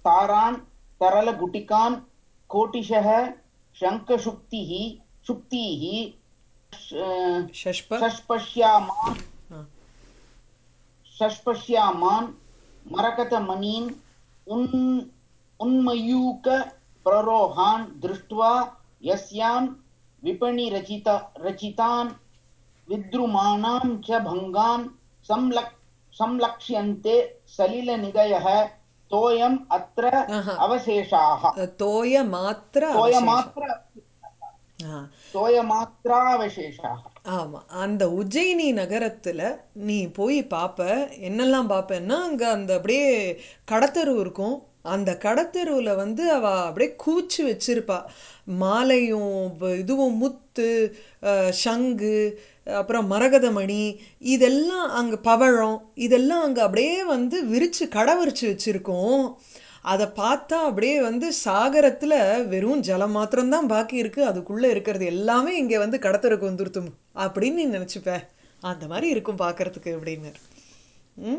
तारान् तरलगुटिकान् कोटिशः शङ्खशुक्तिः शुक्तिः श- ஷஷ்ப षष्पश्यामान् ஆ. षष्पश्यामान् मरकतमणीन् उन् उन्मयूकप्ररोहान् दृष्ट्वा यस्यां विपणिरचित रचितान् विद्रुमाणां च भङ्गान् संलक् संलक्ष्यन्ते सलिलनिदयः तोयम् अत्र ஆஹா. अवशेषाः தோய மாத்திர அவசேஷம். तोयमात्र ஆ तोयमात्रावशेषाः ஆமா அந்த உஜ்ஜயினி நகரத்துல நீ போய் பார்ப்ப என்னெல்லாம் பார்ப்பேன்னா அங்க அந்த அப்படியே கடத்தெரு இருக்கும் அந்த கடத்தெருவுல வந்து அவ அப்படியே கூச்சு வச்சிருப்பா மாலையும் வ- இதுவும் முத்து அஹ், சங்கு அப்புறம் மரகதமணி இதெல்லாம் அங்க பவழம் இதெல்லாம் அங்க அப்படியே வந்து விரிச்சு கடை விரிச்சு வச்சிருக்கோம் அதை பார்த்தா அப்படியே வந்து சாகரத்துல வெறும் ஜலம் மாத்திரம்தான் பாக்கி இருக்கு அதுக்குள்ள இருக்கிறது எல்லாமே இங்க வந்து கடத்தருக்கு வந்துருத்தும் அப்படின்னு நீ நினைச்சுப்ப அந்த மாதிரி இருக்கும் பார்க்கறதுக்கு அப்படின்னு ம்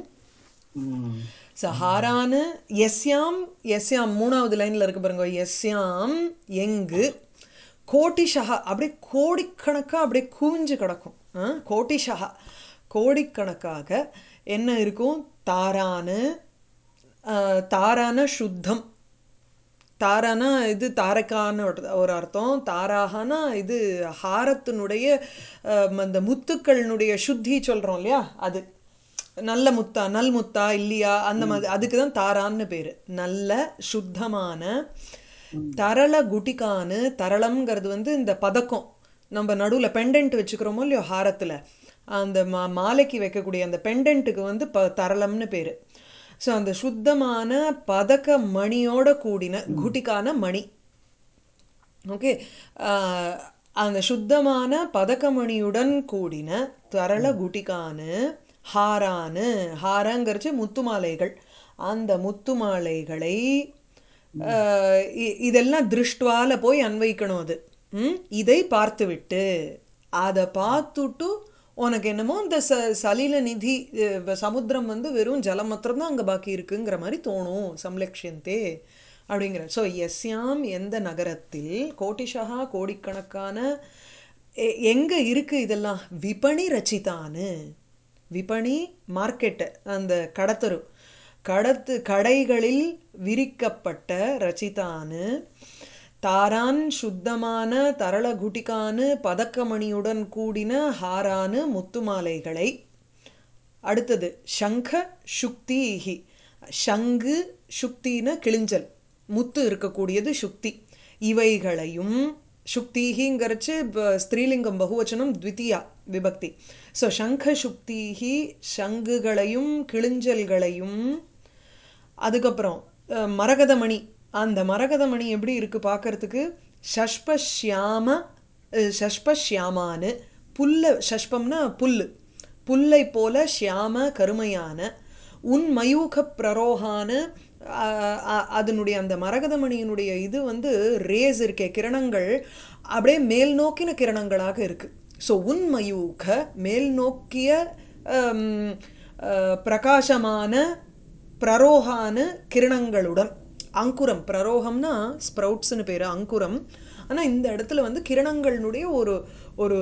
சஹாரான்னு எஸ்யாம் எஸ்யாம் மூணாவது லைன்ல இருக்கு பாருங்க எஸ்யாம் எங்கு கோட்டிஷகா அப்படியே கோடிக்கணக்கா அப்படியே குவிஞ்சு கிடக்கும் ஆ, கோட்டிஷகா கோடிக்கணக்காக என்ன இருக்கும் தாரானு ஆ, தாரான சுத்தம் தாரானா இது தாரகான்னு ஒரு- ஒரு அர்த்தம் தாராகனா இது ஹாரத்தினுடைய அஹ், அந்த முத்துக்களினுடைய சுத்தி சொல்றோம் இல்லையா அது நல்ல முத்தா நல் முத்தா இல்லையா அந்த மாதிரி அதுக்கு தான் தாரான்னு பேரு நல்ல சுத்தமான தரள குட்டிகான்னு தரளம்ங்கிறது வந்து இந்த பதக்கம் நம்ம நடுவுல பெண்டன்ட் வச்சுக்கிறோமோ இல்லையோ ஹாரத்துல அந்த மா மாலைக்கு வைக்கக்கூடிய அந்த பெண்டன்ட்டுக்கு வந்து ப தரளம்னு பேரு ஸோ அந்த சுத்தமான பதக்க மணியோட கூடின குட்டிக்கான மணி ஓகே அந்த சுத்தமான பதக்கமணியுடன் கூடின தரள குட்டிக்கானு ஹாரானு ஹாரங்கிறச்சு முத்துமாலைகள் அந்த முத்துமாலைகளை ஆஹ் இ- இதெல்லாம் திருஷ்டுவால போய் அன்வைக்கணும் அது ம்? இதை பார்த்துவிட்டு அதை பார்த்துட்டு உனக்கு என்னமோ இந்த ச சலில நிதி அஹ் சமுத்திரம் வந்து வெறும் ஜலம் மாத்திரம்தான் அங்கே பாக்கி இருக்குங்கிற மாதிரி தோணும் சம்லக்ஷந்தே அப்படிங்கிற ஸோ எஸ்யாம் எந்த நகரத்தில் கோட்டிஷகா கோடிக்கணக்கான எ- எங்க இருக்கு இதெல்லாம் விபணி ரச்சிதான்னு விபணி மார்க்கெட்டு அந்த கடத்தரு கடத்து கடைகளில் விரிக்கப்பட்ட ரச்சிதானு தாரான் சுத்தமான தரள குட்டிகானு பதக்கமணியுடன் கூடின ஹாரானு முத்துமாலைகளை அடுத்தது சங்க சுக்திஹி சங்கு சுக்தின கிளிஞ்சல் முத்து இருக்கக்கூடியது சுக்தி இவைகளையும் சுக்திஹிங்கிறச்சு ப- ஸ்திரீலிங்கம் பகுவச்சனம் த்விதியா விபக்தி ஸோ சங்க சுக்திஹி சங்குகளையும் கிளிஞ்சல்களையும் அதுக்கப்புறம் அஹ், மரகதமணி அந்த மரகதமணி எப்படி இருக்கு பார்க்கறதுக்கு ஷஷ்பஷ்யாம அஹ், ஷஷ்பஷ்யாமான்னு புல்ல ஷஷ்பம்னா புல்லு புல்லை போல ஷியாம கருமையான உன் மயூக பிரரோகான அஹ், அ- அதனுடைய அந்த மரகதமணியினுடைய இது வந்து ரேஸ் இருக்கே கிரணங்கள் அப்படியே மேல் நோக்கின கிரணங்களாக இருக்கு ஸோ உன் மயூக மேல் நோக்கிய ஹம், அஹ், பிரகாசமான பிரரோகான கிரணங்களுடன் அங்குரம் பிரரோகம்னா ஸ்ப்ரவுட்ஸ்னு பேர் அங்குரம் ஆனால் இந்த இடத்துல வந்து கிரணங்களுடைய ஒரு ஒரு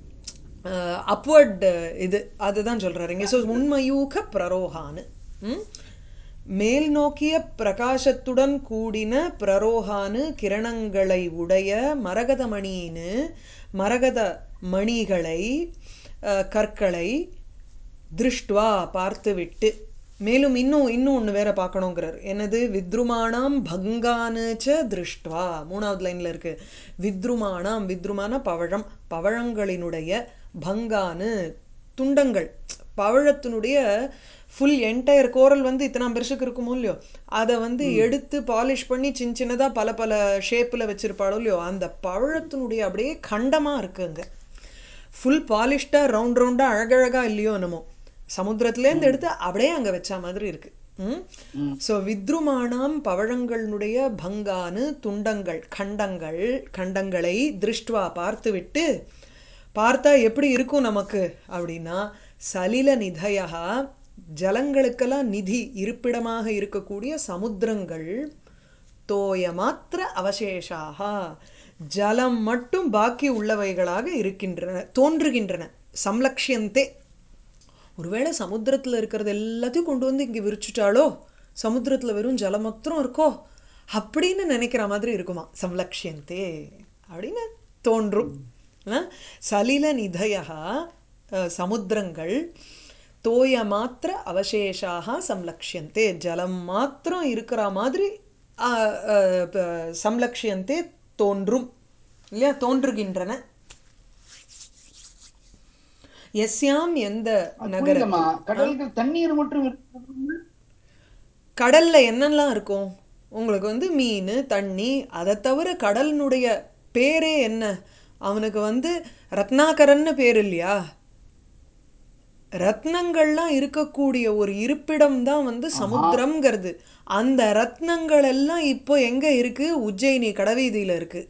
அப்வர்ட் இது அதுதான் சொல்றாரு இங்கே ஸோ உண்மயூக பிரரோகான்னு ம்? மேல் நோக்கிய பிரகாசத்துடன் கூடின பிரரோகானு கிரணங்களை உடைய மரகதமணின்னு மரகத மணிகளை அஹ், கற்களை திருஷ்டுவா பார்த்துவிட்டு மேலும் இன்னும் இன்னும் ஒன்று வேற பார்க்கணுங்கிறார் என்னது வித்ருமானாம் பங்கானு ச திருஷ்டுவா மூணாவது லைன்ல இருக்கு வித்ருமானாம் வித்ருமான பவழம் பவழங்களினுடைய பங்கானு துண்டங்கள் பவழத்தினுடைய ஃபுல் என்டையர் கோரல் வந்து இத்தனாம் பெருசுக்கு இருக்குமோ இல்லையோ அதை வந்து எடுத்து பாலிஷ் பண்ணி சின்ன சின்னதாக பல பல ஷேப்பில் வச்சிருப்பாளோ இல்லையோ அந்த பவழத்தினுடைய அப்படியே கண்டமாக இருக்குங்க ஃபுல் பாலிஷ்டாக ரவுண்ட் ரவுண்டாக அழகழகா இல்லையோ என்னமோ சமுத்திரத்துலேருந்து எடுத்து அப்படியே அங்கே வச்ச மாதிரி இருக்கு ஸோ வித்ருமானாம் பவழங்களுடைய பங்கானு துண்டங்கள் கண்டங்கள் கண்டங்களை திருஷ்டுவா பார்த்துவிட்டு பார்த்தா எப்படி இருக்கும் நமக்கு அப்படின்னா சலில நிதயா ஜலங்களுக்கெல்லாம் நிதி இருப்பிடமாக இருக்கக்கூடிய சமுத்திரங்கள் தோயமாத்திர அவசேஷாக ஜலம் மட்டும் பாக்கி உள்ளவைகளாக இருக்கின்றன தோன்றுகின்றன சம்லக்ஷியந்தே ஒருவேளை சமுத்திரத்தில் இருக்கிறது எல்லாத்தையும் கொண்டு வந்து இங்கே விரிச்சுட்டாலோ சமுத்திரத்தில் வெறும் ஜலம் மாத்திரம் இருக்கோ அப்படின்னு நினைக்கிற மாதிரி இருக்குமா சம்லக்ஷியந்தே அப்படின்னு தோன்றும் ஆ? சலில நிதயா சமுத்திரங்கள் தோய மாத்திர அவசேஷாக சம்லக்ஷியந்தே ஜலம் மாத்திரம் இருக்கிற மாதிரி ஆ, ஆ, ப- சம்லக்ஷியந்தே தோன்றும் இல்லையா தோன்றுகின்றன எஸ்யாம் எந்த நகர புரியுதம்மா கடலுக்கு தண்ணீர் மட்டும் இருக்கிறது கடல்ல என்னெல்லாம் இருக்கும் உங்களுக்கு வந்து மீன் தண்ணி அதை தவிர கடலினுடைய பேரே என்ன அவனுக்கு வந்து ரத்னாகரன்னு பேர் இல்லையா ரத்னங்கள்லாம் இருக்கக்கூடிய ஒரு இருப்பிடம் தான் வந்து சமுத்திரம்ங்கிறது அந்த ரத்னங்கள் எல்லாம் இப்போ எங்க இருக்கு உஜ்ஜயினி கடவீதியில இருக்கு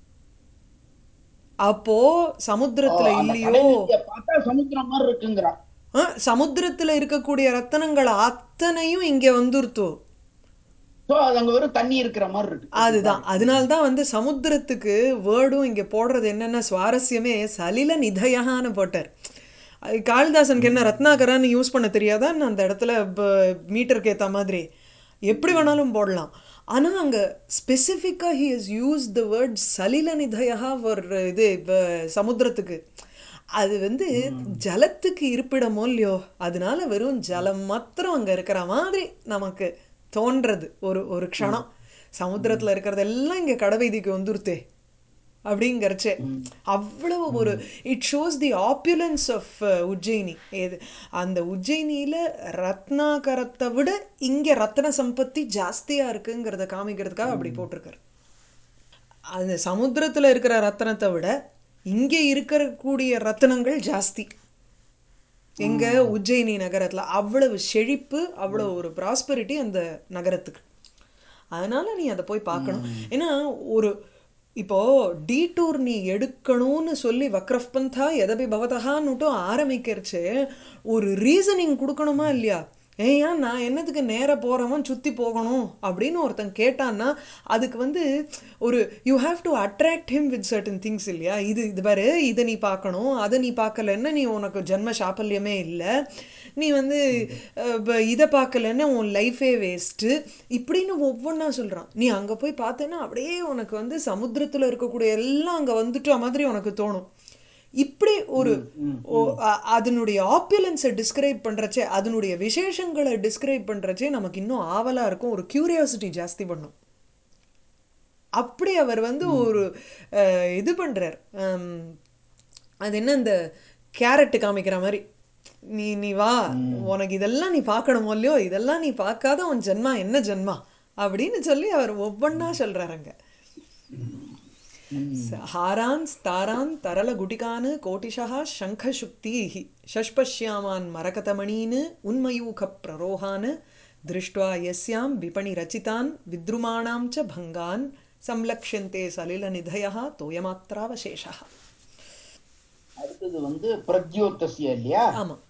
அப்போ சமுத்திரத்துல அந்த இல்லையோ கடலிய பார்த்தா சமுத்திரம் மாதிரி இருக்குங்கிறா ஆ, சமுத்திரத்துல இருக்கக்கூடிய ரத்தனங்கள் அத்தனையும் இங்க வந்துருத்தோ சோ அது அங்க வெறும் தண்ணி இருக்கிற மாதிரி இருக்கு அதுதான் அதனால தான் வந்து சமுத்திரத்துக்கு வேர்டும் இங்க போடுறது என்னென்ன சுவாரஸ்யமே சலில நிதயான்னு போட்டார் அது காளிதாசனுக்கு என்ன ரத்னாகரான்னு யூஸ் பண்ண தெரியாதான்னு அந்த இடத்துல மீட்டருக்கு ஏத்த மாதிரி எப்படி வேணாலும் போடலாம் ஆனா அங்க ஸ்பெசிஃபிக்காக he has use the word சலில நிதயா ஒரு இது இப்ப சமுத்திரத்துக்கு அது வந்து ஜலத்துக்கு இருப்பிடமோ இல்லையோ அதனால வெறும் ஜலம் மாத்திரம் அங்க இருக்கிற மாதிரி நமக்கு தோன்றது ஒரு ஒரு க்ஷணம் சமுத்திரத்துல இருக்கிறதெல்லாம் இங்க கடவீதிக்கு வந்துருத்தே அப்படிங்கிறச்சே அவ்வளவு ஒரு it shows the opulence of Ujjayini ஏது அந்த உஜ்ஜயினியில ரத்னாகரத்தை விட இங்க ரத்ன சம்பத்தி ஜாஸ்தியா இருக்குங்கிறத காமிக்கிறதுக்காக அப்படி போட்டிருக்காரு அந்த சமுத்திரத்துல இருக்கிற ரத்தனத்தை விட இங்க இருக்கக்கூடிய ரத்தினங்கள் ஜாஸ்தி எங்க உஜ்ஜயினி நகரத்துல அவ்வளவு செழிப்பு அவ்வளவு ஒரு ப்ராஸ்பரிட்டி அந்த நகரத்துக்கு அதனால நீ அதை போய் பார்க்கணும் ஏன்னா ஒரு இப்போ டீடூர் நீ எடுக்கணும்னு சொல்லி வக்ரஃப் பந்தா எதபி பவதகான்னுட்டும் ஆரம்பிக்கிறச்சு ஒரு ரீசனிங் கொடுக்கணுமா இல்லையா ஏயா நான் என்னத்துக்கு நேர போறவன் சுத்தி போகணும் அப்படின்னு ஒருத்தன் கேட்டான்னா அதுக்கு வந்து ஒரு you have to attract him with certain things இல்லையா இது இது பாரு இதை நீ பார்க்கணும் அதை நீ பார்க்கலன்னா நீ உனக்கு ஜென்ம சாப்பல்யமே இல்லை நீ வந்து அஹ், ப- இதை பார்க்கலன்னா உன் லைஃபே வேஸ்ட்டு இப்படின்னு ஒவ்வொன்றா சொல்கிறான் நீ அங்கே போய் பார்த்தேன்னா அப்படியே உனக்கு வந்து சமுத்திரத்தில் இருக்கக்கூடிய எல்லாம் அங்கே வந்துட்ட மாதிரி உனக்கு தோணும் இப்படி ஒரு ஓ- அ- அதனுடைய ஆப்புலன்ஸை டிஸ்கிரைப் பண்ணுறச்சே அதனுடைய விசேஷங்களை டிஸ்கிரைப் பண்ணுறச்சே நமக்கு இன்னும் ஆவலாக இருக்கும் ஒரு கியூரியாசிட்டி ஜாஸ்தி பண்ணும் அப்படி அவர் வந்து ஒரு அஹ், இது பண்றார் ஹம், அது என்ன இந்த கேரட் காமிக்கிற மாதிரி நீ நீ வா உனக்கு இதெல்லாம் நீ பார்க்கணுமோ இல்லையோ இதெல்லாம் நீ பார்க்காத உன் ஜென்மா என்ன ஜென்மா அப்படின்னு சொல்லி அவர் ஒவ்வொன்றா சொல்றாருங்க हारान् स्तारान् तरलगुटिकान् कोटिशः शङ्खशुक्तीः शष्पश्यामान् मरकतमणीन् उन्मयूखप्ररोहान् दृष्ट्वा यस्यां विपणिरचितान् विद्रुमाणां च भङ्गान् संलक्ष्यन्ते सलिलनिधयः तोयमात्रावशेषः அடுத்தது வந்து பிரத்யோத்தஸ்ய இல்லையா ஆமாம்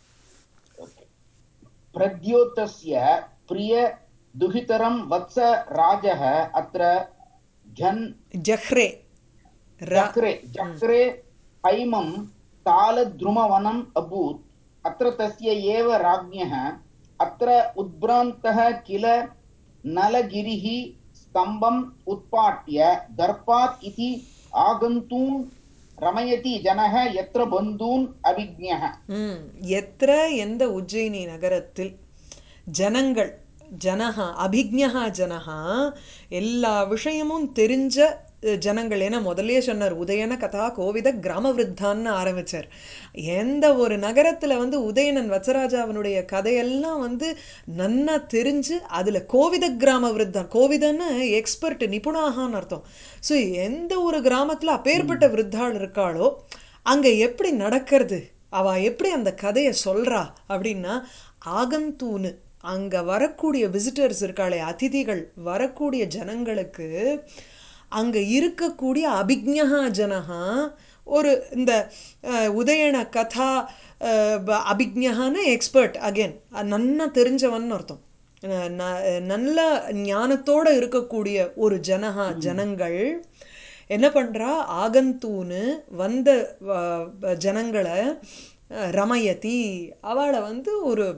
प्रद्योतस्य प्रिय दुहितरं वत्स राजः अत्र जन् ஜஹ்ரே ர जक्रे जक्रे हैमं तालद्रुमवनम् अभूत् अत्र तस्य एव राज्ञः अत्र उद्भ्रान्तः किल नलगिरिः स्तम्भम् उत्पाट्य दर्पात् इति आगन्तून् रमयति जनः यत्र बन्धून् अभिज्ञः ம் எத்திர எந்த உஜ்ஜயினி நகரத்தில் ஜனங்கள் ஜனஹா அபிக்ஞா ஜனஹா எல்லா விஷயமும் தெரிஞ்ச அஹ், ஜனங்கள் ஏன்னா முதல்லயே சொன்னார் உதயன கதா கோவித கிராம விருத்தான்னு ஆரம்பிச்சார் எந்த ஒரு நகரத்துல வந்து உதயணன் வச்சராஜாவனுடைய கதையெல்லாம் வந்து நன்னா தெரிஞ்சு அதுல கோவித கிராம விருத்தான் கோவிதன்னு எக்ஸ்பர்ட் நிபுணாகான்னு அர்த்தம் ஸோ எந்த ஒரு கிராமத்துல அப்பேற்பட்ட விருத்தாள் இருக்காளோ அங்க எப்படி நடக்கிறது அவ எப்படி அந்த கதையை சொல்றா அப்படின்னா ஆகந்தூனு அங்க வரக்கூடிய விசிட்டர்ஸ் இருக்காளே அதிதிகள் வரக்கூடிய ஜனங்களுக்கு அங்க இருக்கக்கூடிய அபிக்ஞா ஜனஹா ஒரு இந்த அஹ், உதயண கதா அஹ், ப- அபிஜ்ஞான எக்ஸ்பர்ட் அகைன் நன்னா தெரிஞ்சவன் அர்த்தம் ந- ந- நல்ல ஞானத்தோட இருக்கக்கூடிய ஒரு ஜனஹா ஜனங்கள் என்ன பண்றா ஆகந்தூன்னு வந்த வ- வ- ஜனங்களை அஹ், ரமயதி அவளை வந்து ஒரு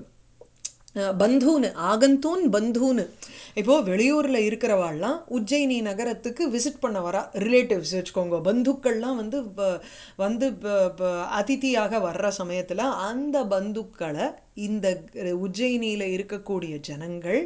அஹ், பந்தூன்னு ஆகந்தூன் பந்தூன்னு இப்போ வெளியூர்ல இருக்கிறவாள்லாம் உஜ்ஜயினி நகரத்துக்கு விசிட் பண்ண வரா ரிலேட்டிவ்ஸ் வச்சுக்கோங்க பந்துக்கள்லாம் வந்து வ- வந்து ப- ப- அதிதியாக வர்ற சமயத்துல அந்த பந்துக்களை இந்த உஜ்ஜயினியில இருக்கக்கூடிய ஜனங்கள்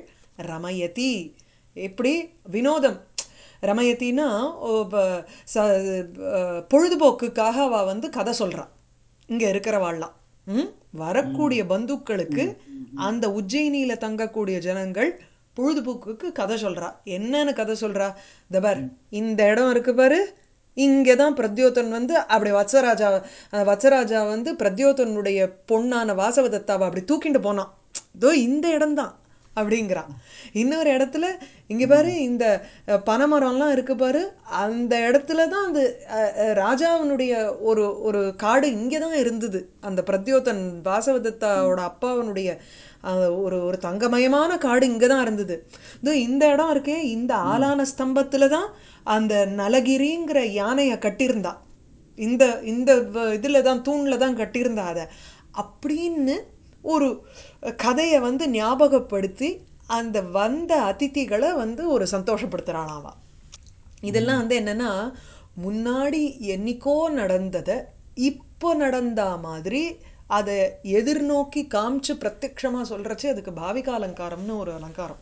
ரமயதி எப்படி வினோதம் ரமயத்தின்னா ஓ, ப- ச- அஹ், பொழுதுபோக்குக்காக அவ வந்து கதை சொல்றா இங்க இருக்கிறவாள்லாம் ம்? வரக்கூடிய பந்துக்களுக்கு அந்த உஜ்ஜயினியில தங்கக்கூடிய ஜனங்கள் பொழுதுபோக்குக்கு கதை சொல்றா என்னன்னு கதை சொல்றா தபர் இந்த இடம் இருக்கு பாரு இங்கே தான் பிரத்யோதன் வந்து அப்படி வத்சராஜா அஹ், வத்சராஜா வந்து பிரத்யோதனுடைய பொண்ணான வாசவதத்தாவை அப்படி தூக்கிட்டு போனான் இதோ இந்த இடம்தான் அப்படிங்கிறான் இன்னொரு இடத்துல இங்க பாரு இந்த அஹ், பனைமரம்லாம் இருக்கு பாரு அந்த இடத்துல தான் அந்த அஹ், அஹ், ராஜாவினுடைய ஒரு ஒரு காடு இங்கே தான் இருந்தது அந்த பிரத்யோதன் வாசவதத்தாவோட அப்பாவனுடைய அஹ், ஒரு ஒரு தங்கமயமான காடு இங்கே தான் இருந்தது இதோ இந்த இடம் இருக்கே இந்த ஆலான ஸ்தம்பத்துல தான் அந்த நலகிரிங்கிற யானையை கட்டியிருந்தா இந்த இந்த வ- இதுல தான் தூண்ல தான் கட்டியிருந்தா அதை அப்படின்னு ஒரு கதையை வந்து ஞாபகப்படுத்தி அந்த வந்த அதிதிகளை வந்து ஒரு சந்தோஷப்படுத்துறாளாம் இதெல்லாம் வந்து என்னன்னா முன்னாடி என்னைக்கோ நடந்ததை இப்போ நடந்தா மாதிரி அதை எதிர்நோக்கி காமிச்சு பிரத்யக்ஷமா சொல்றச்சு அதுக்கு பாவிகா அலங்காரம்னு ஒரு அலங்காரம்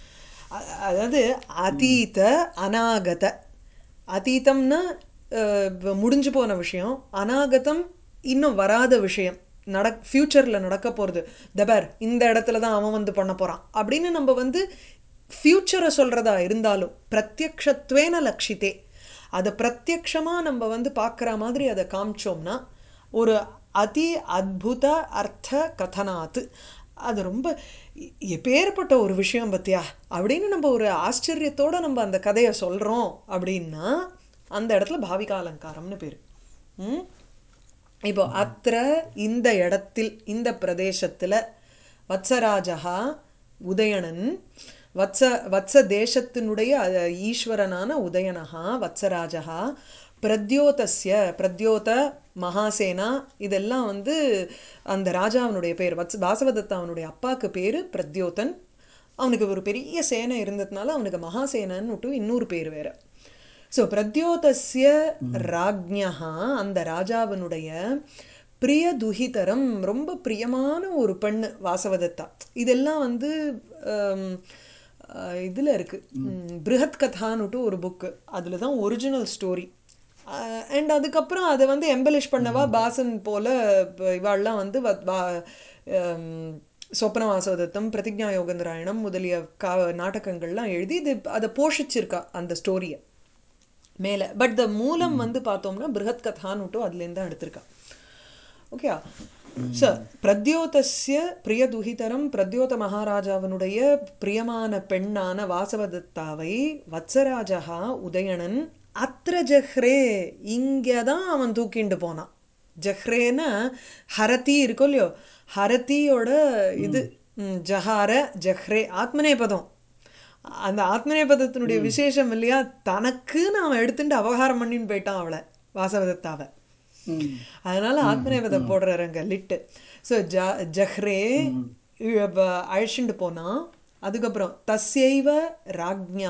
அ- அதாவது அதீத அநாகத அதீதம்னா அஹ், வ- முடிஞ்சு போன விஷயம் அநாகதம் இன்னும் வராத விஷயம் நட ஃப்யூச்சரில் நடக்க போகிறது தபர் இந்த இடத்துல தான் அவன் வந்து பண்ண போகிறான் அப்படின்னு நம்ம வந்து ஃப்யூச்சரை சொல்கிறதா இருந்தாலும் பிரத்யக்ஷத்வேன லக்ஷித்தே அதை பிரத்யக்ஷமாக நம்ம வந்து பார்க்குற மாதிரி அதை காமிச்சோம்னா ஒரு அதி அத்புத அர்த்த கதனாத்து அது ரொம்ப எ- எப்பேற்பட்ட ஒரு விஷயம் பத்தியா அப்படின்னு நம்ம ஒரு ஆச்சரியத்தோட நம்ம அந்த கதையை சொல்றோம் அப்படின்னா அந்த இடத்துல பாவிகா அலங்காரம்னு பேரு ம் இப்போ அத்திர இந்த இடத்தில் இந்த பிரதேசத்துல வத்சராஜா உதயணன் வத்ச வத்ச தேசத்தினுடைய அஹ், ஈஸ்வரனான உதயனஹா வத்சராஜா பிரத்யோதஸ்ய பிரத்யோத மகாசேனா இதெல்லாம் வந்து அந்த ராஜாவினுடைய பேர் வத்ச வாசவதத்தாவனுடைய அப்பாவுக்கு பேரு பிரத்யோதன் அவனுக்கு ஒரு பெரிய சேனை இருந்ததுனால அவனுக்கு மகாசேனன்னு விட்டு இன்னொரு பேர் வேற ஸோ பிரத்யோதஸ்ய ராஜ்ஞா அந்த ராஜாவினுடைய பிரிய துஹிதரம் ரொம்ப பிரியமான ஒரு பெண்ணு வாசவதத்தா இதெல்லாம் வந்து ஆம், அஹ், இதுல இருக்கு ம், பிருஹத் கதான்னுட்டு ஒரு புக்கு அதுல தான் ஒரிஜினல் ஸ்டோரி அண்ட் அதுக்கப்புறம் அதை வந்து எம்பலிஷ் பண்ணவா பாசன் போல இப்ப இவாள்லாம் வந்து வ- வா- ஆம், சொப்பன வாசவதத்தம் பிரதிஜா யோகந்தராயணம் முதலிய கா நாடகங்கள்லாம் எழுதி இது அதை போஷிச்சிருக்கா அந்த ஸ்டோரியை மேலே பட் த மூலம் வந்து பார்த்தோம்னா பிருஹத் கதான்னுட்டு அதுலேருந்து தான் எடுத்திருக்கா ஓகே ச பிரத்யோதஸ்ய பிரியதுஹிதரம் பிரத்யோத மகாராஜாவினுடைய பிரியமான பெண்ணான வாசவதத்தாவை வத்சராஜா உதயணன் அத்திர ஜஹ்ரே இங்கே தான் அவன் தூக்கிண்டு போனான் ஜஹ்ரேன்னா ஹரதி இருக்கும் இல்லையோ ஹரதியோட இது ம், ஜஹார ஜஹ்ரே ஆத்மநேபதம் அந்த ஆத்மநேபதத்தினுடைய விசேஷம் இல்லையா தனக்குன்னு அவன் எடுத்துட்டு அபகாரம் பண்ணின்னு போயிட்டான் அவளை வாசவதத்தாவை ம். அதனால ஆத்மநேபதை போடுறாருங்க லிட்டு ஸோ ஜ ஜஹ்ரே இ- ப- அழிச்சுண்டு போனான் அதுக்கப்புறம் தஸ்யைவ ராஜ்ஞா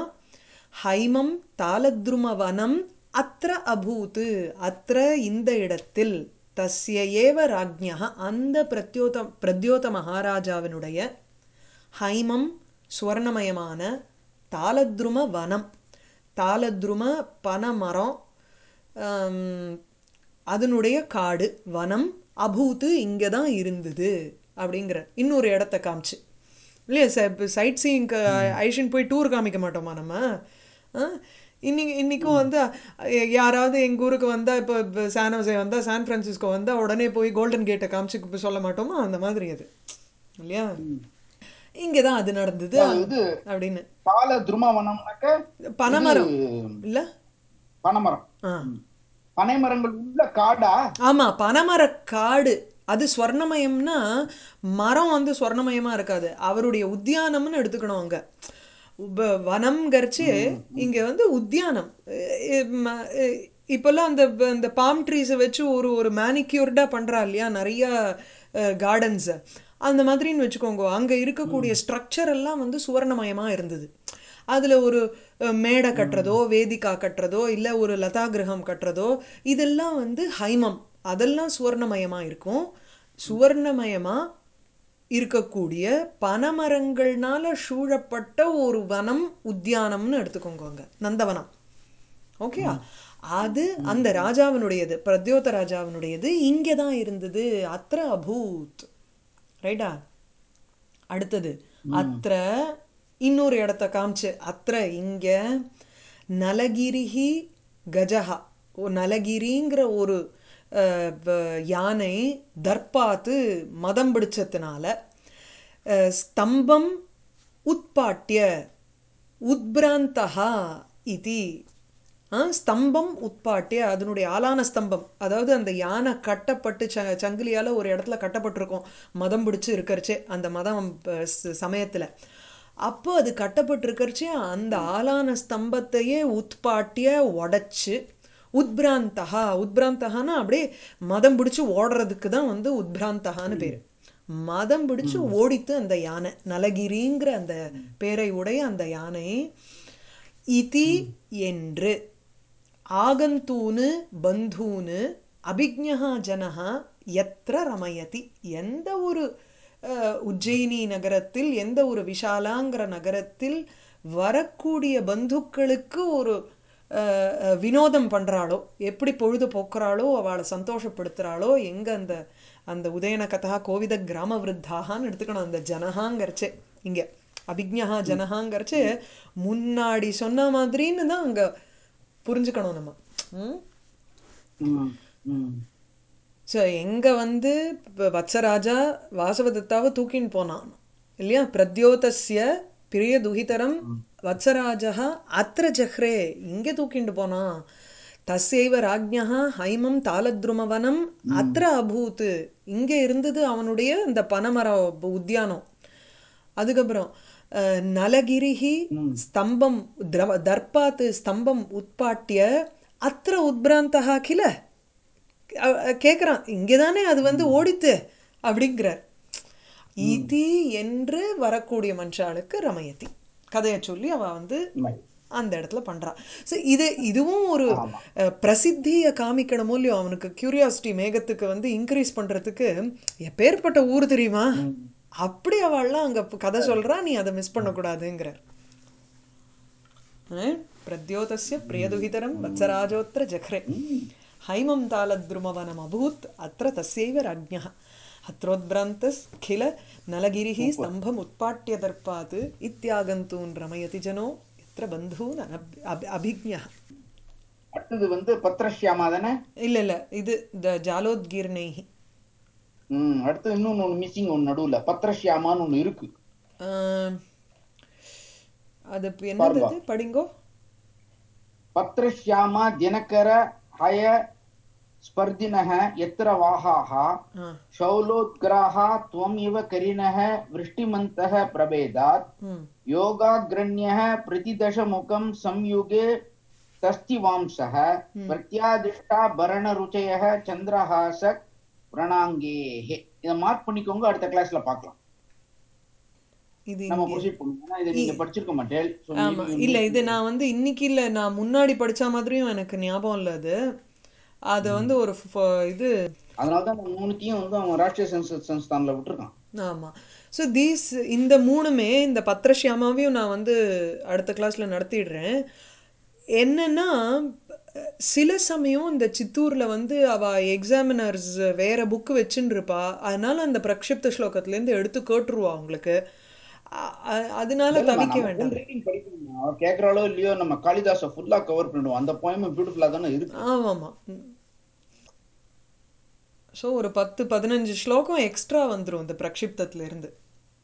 ஹைமம் தாலத்ரும வனம் அத்திர அபூத்து அத்திர இந்த இடத்தில் தஸ்ய ஏவ ராஜ்ஞா அந்த பிரத்யோத பிரத்யோத மகாராஜாவினுடைய ஹைமம் சுவர்ணமயமான தாலத்ரும வனம் தாலத்ரும பனமரம் ஆம், அதனுடைய காடு வனம் அபூத்து இங்கே தான் இருந்தது அப்படிங்கிற இன்னொரு இடத்த காமிச்சு இல்லையா சார் சைட் சீயிங்க்கு ஐஷன் போய் டூர் காமிக்க மாட்டோமா நம்ம ஆ? இன்னைக்கு இன்னைக்கும் வந்து அஹ், யாராவது எங்கள் ஊருக்கு வந்தால் இப்போ இப்போ சானோசே வந்தால் சான் ஃப்ரான்சிஸ்கோ வந்தால் உடனே போய் கோல்டன் கேட்டை காமிச்சு இப்ப சொல்ல மாட்டோமா அந்த மாதிரி அது இல்லையா இங்கே தான் அது நடந்தது இது அப்படின்னு கால துருமவனம்னாக்க பனைமரம் இது இல்ல பனைமரம் ஆ பனைமரங்கள் உள்ள காடா ஆமா பனைமரக் காடு அது ஸ்வர்ணமயம்னா மரம் வந்து ஸ்வர்ணமயமா இருக்காது அவருடைய உத்தியானம்னு எடுத்துக்கணும் அங்க உப- வனம்ங்கிறச்சு இங்க வந்து உத்தியானம் அஹ் ம- அஹ் இப்பெல்லாம் அந்த அந்த பாம் ட்ரீஸை வச்சு ஒரு ஒரு மேனிக்யூர்டா பண்றா இல்லையா நிறைய கார்டன்ஸ் அந்த மாதிரின்னு வச்சுக்கோங்க அங்க இருக்கக்கூடிய ஸ்ட்ரக்சர் எல்லாம் வந்து சுவர்ணமயமா இருந்தது அதுல ஒரு அஹ், மேடை கட்டுறதோ வேதிகா கட்டுறதோ இல்ல ஒரு லதா கிரகம் கட்டுறதோ இதெல்லாம் வந்து ஹைமம் அதெல்லாம் சுவர்ணமயமா இருக்கும் சுவர்ணமயமா இருக்கக்கூடிய பனமரங்கள்னால சூழப்பட்ட ஒரு வனம் உத்தியானம்னு எடுத்துக்கோங்க அங்க நந்தவனம் ஓகே அது அந்த ராஜாவினுடையது பிரத்யோத ராஜாவினுடையது இங்கே தான் இருந்தது அத்திர அபூத் ரைட்டா அடுத்தது அத்திர இன்னொரு இடத்த காமிச்சு அத்திர இங்க நலகிரிஹி கஜஹா ஓ நலகிரிங்கிற ஒரு அஹ், வ- யானை தர்பாத்து மதம் பிடிச்சதுனால அஹ், ஸ்தம்பம் உட்பாட்டிய உத்பிராந்தா இதி ஆ, ஸ்தம்பம் உட்பாட்டிய அதனுடைய ஆலான ஸ்தம்பம் அதாவது அந்த யானை கட்டப்பட்டு ச சங்கிலியால் ஒரு இடத்துல கட்டப்பட்டிருக்கும் மதம் பிடிச்சு இருக்கறச்சே அந்த மதம் அஹ், ச- சமயத்துல அப்போ அது கட்டப்பட்டிருக்கறச்சே அந்த ஆலான ஸ்தம்பத்தையே உட்பாட்டிய உடைச்சு உத்பிராந்தகா உத்பிராந்தகான்னா அப்படியே மதம் பிடிச்சு ஓடுறதுக்கு தான் வந்து உத்பிராந்தகான்னு பேரு மதம் பிடிச்சு ஓடித்து அந்த யானை நலகிரிங்கிற அந்த பேரை உடைய அந்த யானை இதி என்று ஆகந்தூனு பந்தூனு அபிஜ்ஞா ஜனஹா எத்திர ரமயதி எந்த ஒரு அஹ், உஜ்ஜயினி நகரத்தில் எந்த ஒரு விஷாலாங்கிற நகரத்தில் வரக்கூடிய பந்துக்களுக்கு ஒரு அஹ், அஹ், வினோதம் பண்றாளோ எப்படி பொழுது போக்குறாளோ அவளை சந்தோஷப்படுத்துறாளோ எங்க அந்த அந்த உதயன கதா கோவித கிராம விருத்தாகான்னு எடுத்துக்கணும் அந்த ஜனஹாங்கிறச்சே இங்க அபிஜ்ஞா ஜனஹாங்கிறச்சு முன்னாடி சொன்ன மாதிரின்னு தான் அங்க புரிஞ்சுக்கணும் நம்ம ம் ம், ம். ஸோ எங்க வந்து இப்ப வத்சராஜா வாசவதத்தாவை தூக்கின்னு போனான் இல்லையா பிரத்யோதஸ்ய பிரிய துகிதரம் வத்சராஜா அத்திர ஜஹ்ரே இங்கே தூக்கிண்டு போனான் தஸ்யைவ ராஜ்ஞா ஹைமம் தாளத்ருமவனம் அத்திர அபூத் இங்கே இருந்தது அவனுடைய இந்த பனமர உத்தியானம் அதுக்கப்புறம் அஹ், நலகிரிஹி ஸ்தம்பம் திரவ தர்பாத் ஸ்தம்பம் உட்பாட்டிய அத்திர உத்பிராந்தகா கில அ- அ- கேக்குறான் இங்கதானே அது வந்து ஓடித்து அப்படிங்கிறார் இதி என்று வரக்கூடிய மனுஷாளுக்கு ரமயதி கதையை சொல்லி அவ வந்து உண்மை. அந்த இடத்துல பண்றா ஸோ இது இதுவும் ஒரு அஹ், பிரசித்தியை காமிக்கணுமோ இல்லையோ அவனுக்கு கியூரியாசிட்டி மேகத்துக்கு வந்து இன்க்ரீஸ் பண்றதுக்கு எப்பேற்பட்ட ஊர் தெரியுமா அப்படி அவள்லாம் அங்க கதை சொல்றா நீ அதை மிஸ் பண்ணக்கூடாதுங்கிறார் பிரத்யோதஸ்ய பிரியதுகிதரம் வத்சராஜோத்திர ஜக்ரே ஹைமம் தாளத்ருமவனம் அபூத் அத்திர தஸ்யைவ ராஜ்ஞः அத்ரோத்பிராந்தஸ்கில நலகிரிः ஸ்தம்பம் உட்பாட்டிய தர்ப்பாத் இத்தியாகந்தூன் ரமயதி ஜனோ எத்திர பந்தூன் அனப்- அபி- அபிஜ்ஞः அடுத்தது வந்து பத்ரஷ்யாமா தானே இல்ல இல்ல இது த ஜாலோத்கீர்ணைஹி ம் அடுத்து இன்னொன்னு ஒண்ணு மிஸ்ஸிங் ஒண்ணு நடுவுல பத்ரஷ்யாமான்னு ஒண்ணு இருக்கு ஆம், அது இப்ப என்னது இது? படிங்கோ பத்ரஷ்யாமா தினகர ஹய ஸ்பர்தினः यत्र वाहाः ஆ शौलोद्ग्राः त्वम् इव करिणः वृष्टिमन्तः प्रभेदात् ம் योगाग्रण्यः प्रतिदशमुखं संयुगे तस्तिवांसः प्रत्यादिष्टा भरणरुचयः चन्द्रहास பிரணாங்கேஹ இதை மார்க் பண்ணிக்கோங்க அடுத்த கிளாஸ்ல பார்க்கலாம் இது நம்ம இங்க ப்ரொசீட் பண்ணுவோம் ஏன்னா இதை நீங்க படிச்சிருக்க மாட்டேன் So ஆமா maybe இல்ல இது நான் வந்து இன்னைக்கு இல்ல நான் முன்னாடி படிச்ச மாதிரியும் எனக்கு ஞாபகம் இல்ல அது அது வந்து ஒரு ஃப- இது அதனாலதான் அந்த மூணுத்தையும் வந்து அவன் ராஷ்டிரிய சன்ஸ்கிருத் சன்ஸ்தான்ல விட்டுருக்கான் ஆமா ஸோ தீஸ் இந்த மூணுமே இந்த பத்திரஷியாமாவையும் நான் வந்து அடுத்த கிளாஸ்ல நடத்திடுறேன் என்னன்னா சில சமயம் இந்த சித்தூர்ல வந்து அவ எக்ஸாமினர்ஸ் வேற புக்கு வச்சுன்னு இருப்பா அதனால அந்த பிரக்ஷிப்த ஸ்லோகத்திலேருந்து எடுத்து கேட்டுருவா அவங்களுக்கு அ- அ- அதனால தவிக்க வேண்டாம் ரீடிங் படிக்கணும் அவர் கேக்குறாளோ இல்லையோ நம்ம காளிதாச ஃபுல்லா கவர் பண்ணிடுவோம் அந்த போயம் பியூட்டிஃபுல்லா தானே இருக்கு ஆமாமா ஸோ ஒரு பத்து பதினஞ்சு ஸ்லோகம் எக்ஸ்ட்ரா வந்துரும் இந்த பிரக்ஷிப்தத்துல இருந்து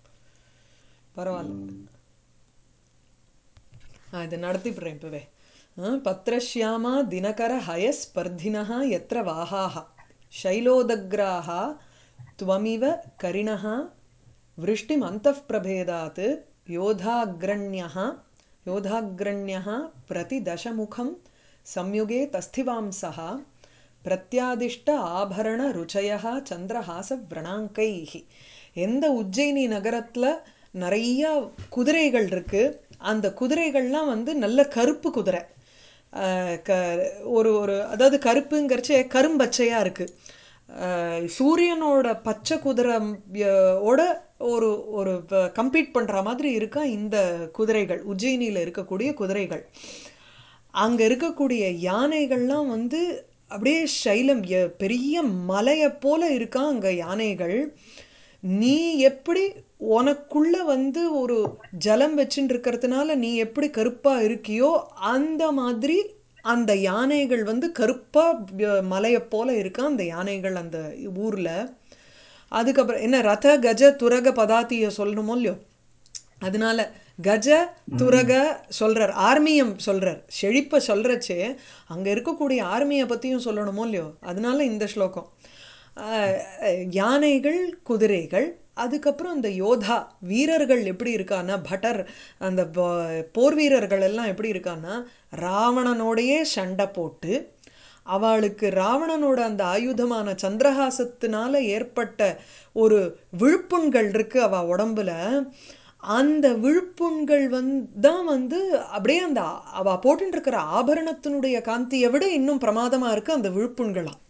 பரவாயில்ல நான் இதை நடத்திவிடுறேன் இப்பவே பத்ரஷ்யாமா தினகர ஹயஸ்பர்தினः यत्र वाहाः शैलोदग्राः त्वमिव करिणः वृष्टिम् अन्तःप्रभेदात् योधाग्रण्यः योधाग्रण्यः प्रतिदशमुखं संयुगे तस्थिवांसः பிரத்யாதிஷ்ட ஆபரண ருச்சய சந்திரஹாச விரணாங்கைஹி எந்த உஜ்ஜயினி நகரத்தில் நிறைய குதிரைகள் இருக்கு அந்த குதிரைகள்லாம் வந்து நல்ல கருப்பு குதிரை அஹ் க ஒரு ஒரு அதாவது கருப்புங்கிறச்சே கரும்பச்சையாக இருக்குது சூரியனோட பச்சை குதிரை ய- ஓட ஒரு ஒரு கம்பீட் பண்ணுற மாதிரி இருக்கா இந்த குதிரைகள் உஜ்ஜயினியில் இருக்கக்கூடிய குதிரைகள் அங்கே இருக்கக்கூடிய யானைகள்லாம் வந்து அப்படியே சைலம் எ- பெரிய மலையை போல இருக்கா அங்கே யானைகள் நீ எப்படி உனக்குள்ள வந்து ஒரு ஜலம் வச்சுட்டு இருக்கிறதுனால நீ எப்படி கருப்பா இருக்கியோ அந்த மாதிரி அந்த யானைகள் வந்து கருப்பா ய- மலையை போல இருக்கா அந்த யானைகள் அந்த ஊர்ல அதுக்கப்புறம் என்ன ரத கஜ துரக பதாத்திய சொல்லணுமோ இல்லையோ அதனால கஜ துரக சொல்றார் ஆர்மியம் சொல்றார் செழிப்பை சொல்றச்சே அங்க இருக்கக்கூடிய ஆர்மியை பத்தியும் சொல்லணுமோ இல்லையோ அதனால இந்த ஸ்லோகம் ஆஹ், யானைகள் குதிரைகள் அதுக்கப்புறம் இந்த யோதா வீரர்கள் எப்படி இருக்கான்னா பட்டர் அந்த ப- போர் வீரர்கள் எல்லாம் எப்படி இருக்கான்னா ராவணனோடையே சண்டை போட்டு அவளுக்கு ராவணனோட அந்த ஆயுதமான சந்திரஹாசத்தினால ஏற்பட்ட ஒரு விழுப்புண்கள் இருக்கு அவ உடம்புல அந்த விழுப்புண்கள் வந்து தான் வந்து அப்படியே அந்த அவ போட்டுட்டு இருக்கிற ஆபரணத்தினுடைய காந்தியை விட இன்னும் பிரமாதமா இருக்கு அந்த விழுப்புண்களாம்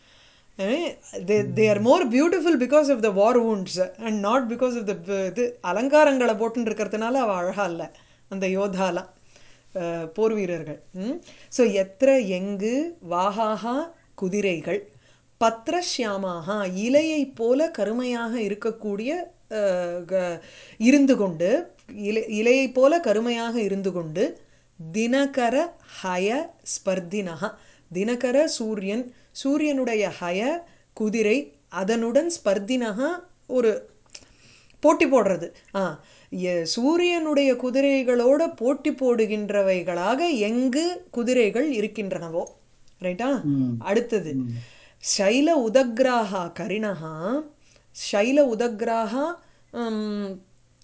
they they are more beautiful because of the war wounds and not because of the இது அலங்காரங்களை போட்டுன்னு இருக்கிறதுனால அவள் அழகா இல்லை அந்த யோதாலாம் அஹ், போர் வீரர்கள் ஸோ எத்திர எங்கு வாகாகா குதிரைகள் பத்ரஷ்யாமாக இலையை போல கருமையாக இருக்கக்கூடிய அஹ், க- இருந்து கொண்டு இலை இலையை போல கருமையாக இருந்து கொண்டு தினகர ஹய ஸ்பர்தினஹ தினகர சூரியன் சூரியனுடைய ஹய குதிரை அதனுடன் ஸ்பர்தினஹ ஒரு போட்டி போடுறது ஆ எ- சூரியனுடைய குதிரைகளோட போட்டி போடுகின்றவைகளாக எங்கு குதிரைகள் இருக்கின்றனவோ ரைட்டா அடுத்தது சைல உதக்ராஹா கரிணஹா சைல உதக்ராஹா உம்,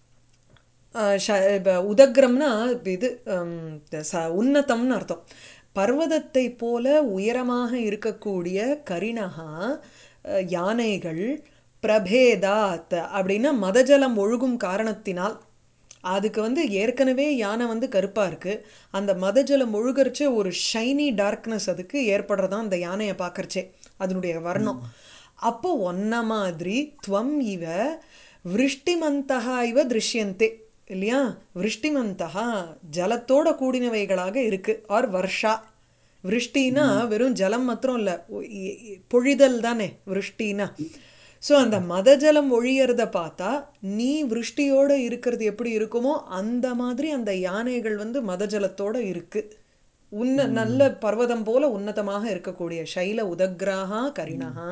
அஹ் ஷ- இப்ப உதக்ரம்னா இப்ப இது ஹம், இந்த ச- உன்னதம்னு அர்த்தம் பர்வதத்தை போல உயரமாக இருக்கக்கூடிய கரிணகா அஹ், யானைகள் பிரபேதாத் அப்படின்னா மதஜலம் ஒழுகும் காரணத்தினால் அதுக்கு வந்து ஏற்கனவே யானை வந்து கருப்பா இருக்கு அந்த மதஜலம் ஒழுகறச்சே ஒரு ஷைனி டார்க்னஸ் அதுக்கு ஏற்படுறதா அந்த யானையை பார்க்கறச்சே அதனுடைய வர்ணம் அப்போ ஒன்ன மாதிரி துவம் இவ விருஷ்டிமந்தகா இவ திருஷ்யந்தே இல்லையா விருஷ்டிமந்தகா ஜலத்தோட கூடினவைகளாக இருக்கு ஆர் வர்ஷா விருஷ்டினா வெறும் ஜலம் மாத்திரம் இல்ல ஒ- இ- இ- பொழிதல் தானே விருஷ்டினா ஸோ அந்த மத ஜலம் ஒழியறத பார்த்தா நீ விருஷ்டியோட இருக்கிறது எப்படி இருக்குமோ அந்த மாதிரி அந்த யானைகள் வந்து மத ஜலத்தோட இருக்கு உன்ன நல்ல பர்வதம் போல உன்னதமாக இருக்கக்கூடிய சைல உதக்ராஹா கரிணஹா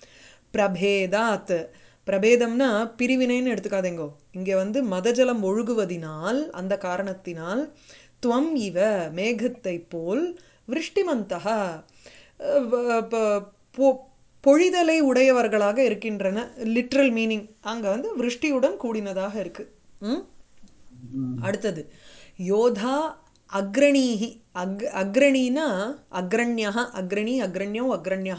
பிரபேதாத் பிரபேதம்னா பிரிவினைன்னு எடுத்துக்காதேங்கோ இங்கே வந்து மதஜலம் ஒழுகுவதினால் அந்த காரணத்தினால் துவம் இவ மேகத்தை போல் விருஷ்டிமந்தகா அஹ் வ- ப- பொ- பொழிதலை உடையவர்களாக இருக்கின்றன லிட்ரல் மீனிங் அங்க வந்து விருஷ்டியுடன் கூடினதாக இருக்கு ம் அடுத்தது யோதா அக்ரணீஹி அக் அக்ரணினா அக்ரண்யா அக்ரணி அக்ரண்யோ அக்ரண்யா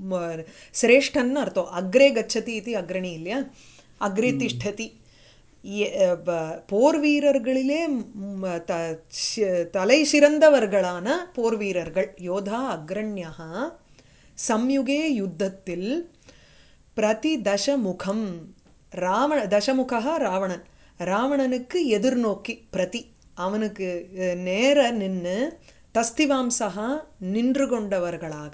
சிரேஷ்டன்னு அர்த்தம் அக்ரே கச்சதி இது அக்ரணி இல்லையா அக்ரே திஷ்டதி எ- ப- போர் வீரர்களிலே ம், த- சி- தலை சிறந்தவர்களான போர் வீரர்கள் யோதா அக்ரண்யா சம்யுகே யுத்தத்தில் பிரதி தசமுகம் ராவண தசமுகா ராவணன் ராவணனுக்கு எதிர்நோக்கி பிரதி அவனுக்கு அஹ், நேர நின்று தஸ்திவாம்சகா நின்று கொண்டவர்களாக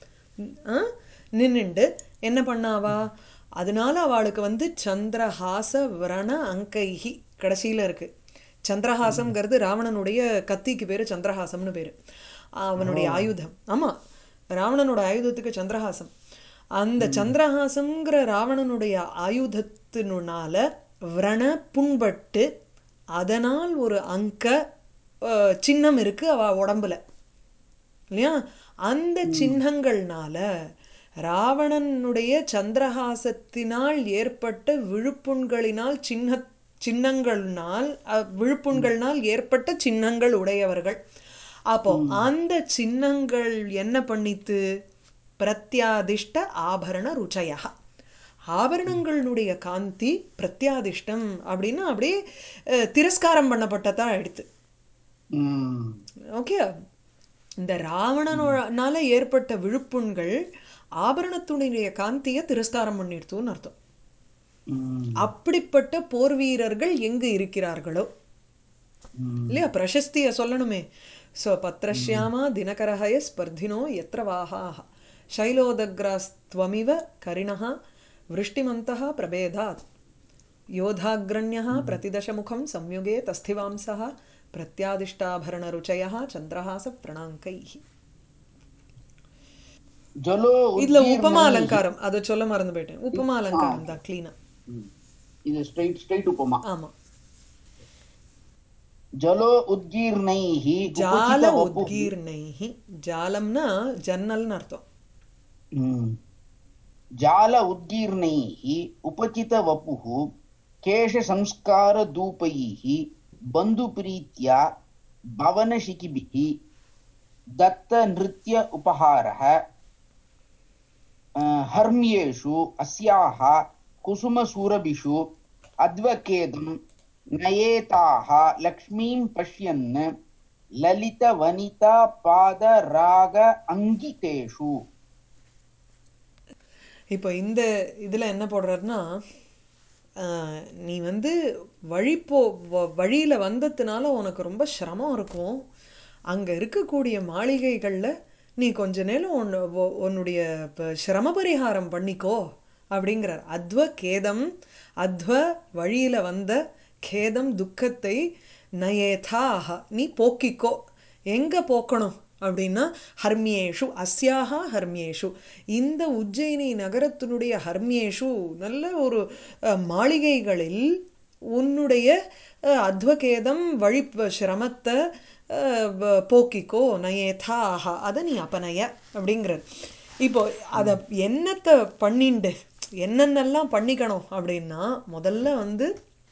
அஹ், நின்னுண்டு என்ன பண்ணாவா அதனால அவளுக்கு வந்து சந்திரஹாச விரண அங்கைஹி கடைசியில இருக்கு சந்திரஹாசம்ங்கிறது ராவணனுடைய கத்திக்கு பேரு சந்திரஹாசம்னு பேரு அவனுடைய ஆயுதம் ஆமா ராவணனோட ஆயுதத்துக்கு சந்திரஹாசம் அந்த சந்திரஹாசம்ங்கிற ராவணனுடைய ஆயுதத்தினால விரண புண்பட்டு அதனால் ஒரு அங்க அஹ், சின்னம் இருக்கு அவ உடம்புல இல்லையா அந்த சின்னங்கள்னால ராவணனுடைய சந்திரஹாசத்தினால் ஏற்பட்ட விழுப்புண்களினால் சின்ன சின்னங்கள்னால் அஹ், விழுப்புண்கள்னால் ஏற்பட்ட சின்னங்கள் உடையவர்கள் அப்போ அந்த சின்னங்கள் என்ன பண்ணித்து பிரத்யாதிஷ்ட ஆபரண ருச்சயா ஆபரணங்களுடைய காந்தி பிரத்யாதிஷ்டம் அப்படின்னா அப்படியே அஹ், திரஸ்காரம் பண்ணப்பட்டதா எடுத்து ம் ஓகே இந்த ராவணனால ஏற்பட்ட விழுப்புண்கள் ஆபரணத்துடைய காந்தியை திரஸ்காரம் பண்ணிடுத்துன்னு அர்த்தம் ம் அப்படிப்பட்ட போர் வீரர்கள் எங்கு இருக்கிறார்களோ ம் இல்லையா பிரசஸ்தியை சொல்லணுமே ஸோ பத்ரஷ்யாமா தினகரஹய ஸ்பர்தினோ எத்திர வாஹாக शैलोदग्रास्त्वमिव करिणः वृष्टिमन्तः प्रभेदात् योधाग्रण्यः प्रतिदशमुखं संयुगे तस्थिवांसः प्रत्यादिष्टाभरणरुचयः चन्द्रहासप्रणङ्कैः ஜலோ இதுல உத்கீர்ணை- உபமா அலங்காரம் அதை சொல்ல மறந்து போயிட்டேன் உபமா அலங்காரம் தான் கிளீனா ம். இது ஸ்ட்ரைட் ஸ்ட்ரைட் உபமா ஆமா ஜலோ உத்கீர்ணைः ஜால உபசித வபுः. உத்கீர்ணைஹி ஜாலம்னா ஜன்னல்னு அர்த்தம் ம். जाल उद्गीर्णैः उपचितवपुः केशसंस्कारधूपैः बन्धुप्रीत्या भवनशिखिभिः दत्तनृत्य उपहारः अ, हर्म्येषु अस्याः कुसुमसूरभिषु अद्वकेदं नयेताः लक्ष्मीं पश्यन् ललितवनितापादराग अङ्गितेषु இப்போ இந்த இதில் என்ன போடுறாருன்னா ஆஹ், நீ வந்து வழி போ வ- வழியில வந்ததுனால உனக்கு ரொம்ப சிரமம் இருக்கும் அங்கே இருக்கக்கூடிய மாளிகைகளில் நீ கொஞ்ச நேரம் உன் உ- உன்னுடைய ப- சிரம பரிகாரம் பண்ணிக்கோ அப்படிங்கிறார் அத்வ கேதம் அத்வ வழியில வந்த கேதம் துக்கத்தை நயேதாக நீ போக்கிக்கோ எங்க போக்கணும் அப்படின்னா ஹர்மியேஷு அஸ்யாக ஹர்மியேஷு இந்த உஜ்ஜயினி நகரத்தினுடைய ஹர்மியேஷு நல்ல ஒரு அஹ், மாளிகைகளில் உன்னுடைய அஹ், அத்வகேதம் வழி சிரமத்தை அஹ், வ- போக்கிக்கோ நயேதாக அதை நீ அபநய அப்படிங்கிறார் இப்போ அதை என்னத்தை பண்ணிண்டு என்னென்னலாம் பண்ணிக்கணும் அப்படின்னா முதல்ல வந்து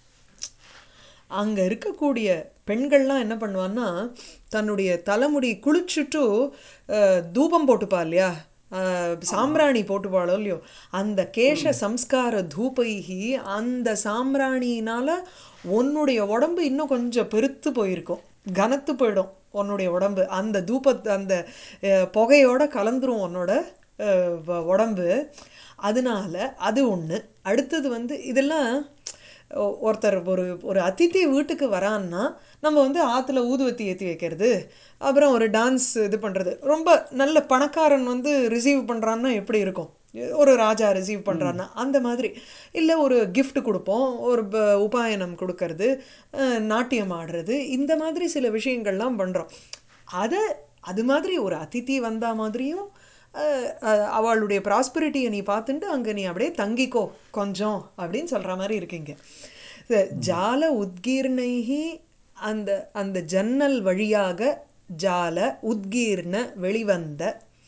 அங்கே இருக்கக்கூடிய பெண்கள்லாம் என்ன பண்ணுவான்னா தன்னுடைய தலைமுடி குளிச்சுட்டு அஹ், தூபம் போட்டுப்பா இல்லையா அஹ், சாம்பிராணி போட்டுப்பாளோ இல்லையோ அந்த கேஷ சம்ஸ்கார தூபைகி அந்த சாம்பிராணியினால உன்னுடைய உடம்பு இன்னும் கொஞ்சம் பெருத்து போயிருக்கும் கனத்து போயிடும் உன்னுடைய உடம்பு அந்த தூபத் அந்த அஹ், புகையோட கலந்துரும் உன்னோட அஹ், வ- உடம்பு அதனால அது ஒன்று அடுத்தது வந்து இதெல்லாம் ஒ- ஒருத்தர் ஒரு ஒரு அதித்தி வீட்டுக்கு வரான்னா நம்ம வந்து ஆற்றுல ஊதுவத்தி ஏற்றி வைக்கிறது அப்புறம் ஒரு டான்ஸ் இது பண்ணுறது ரொம்ப நல்ல பணக்காரன் வந்து ரிசீவ் பண்ணுறான்னா எப்படி இருக்கும் ஒரு ராஜா ரிசீவ் பண்ணுறான்னா அந்த மாதிரி இல்லை ஒரு gift கொடுப்போம் ஒரு ப- உபாயனம் கொடுக்கறது அஹ், நாட்டியம் ஆடுறது இந்த மாதிரி சில விஷயங்கள்லாம் பண்ணுறோம் அதை அது மாதிரி ஒரு அதித்தி வந்தா மாதிரியும் அஹ், அஹ், அவளுடைய ப்ராஸ்பரிட்டியை நீ பார்த்துட்டு அங்கே நீ அப்படியே தங்கிக்கோ கொஞ்சம் அப்படின்னு சொல்கிற மாதிரி இருக்கீங்க இந்த ஜால உத்கீர்ணைகி அந்த அந்த ஜன்னல் வழியாக ஜால உத்கீர்ண வெளிவந்த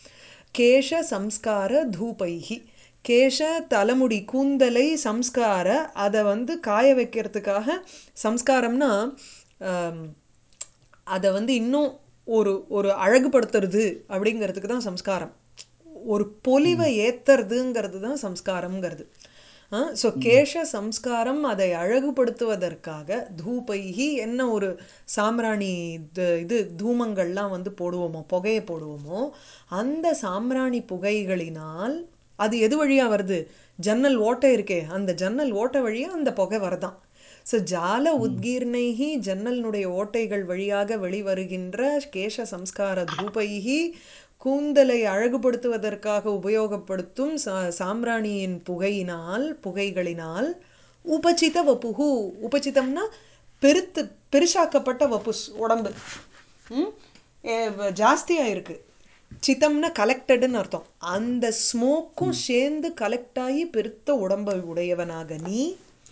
கேஷ சம்ஸ்கார தூபைகி கேஷ தலைமுடி கூந்தலை சம்ஸ்கார அதை வந்து காய வைக்கிறதுக்காக சம்ஸ்காரம்னா ஆம், அதை வந்து இன்னும் ஒரு ஒரு அழகுபடுத்துறது அப்படிங்கிறதுக்கு தான் சம்ஸ்காரம் ஒரு பொலிவை ஏத்துறதுங்கிறது தான் சம்ஸ்காரம்ங்கிறது ஸோ கேஷ சம்ஸ்காரம் அதை அழகுபடுத்துவதற்காக தூபைகி என்ன ஒரு சாம்பிராணி இது இது தூமங்கள்லாம் வந்து போடுவோமோ புகையை போடுவோமோ அந்த சாம்பிராணி புகைகளினால் அது எது வழியா வருது ஜன்னல் ஓட்டை இருக்கே அந்த ஜன்னல் ஓட்டை வழியா அந்த புகை வரதான் ஸோ ஜால உத்கீர்ணைகி ஜன்னலினுடைய ஓட்டைகள் வழியாக வெளிவருகின்ற கேஷ சம்ஸ்கார தூபைகி கூந்தலை அழகுபடுத்துவதற்காக உபயோகப்படுத்தும் சா சாம்பிராணியின் புகையினால் புகைகளினால் உபசித வப்புகு உபசிதம்னா பெருத்து பெருசாக்கப்பட்ட வப்புஸ் உடம்பு ம்? ஏ, வ- ஜாஸ்தியா இருக்கு சித்தம்னா கலெக்டடுன்னு அர்த்தம் அந்த ஸ்மோக்கும் சேர்ந்து கலெக்ட் ஆகி பெருத்த உடம்பை உடையவனாக நீ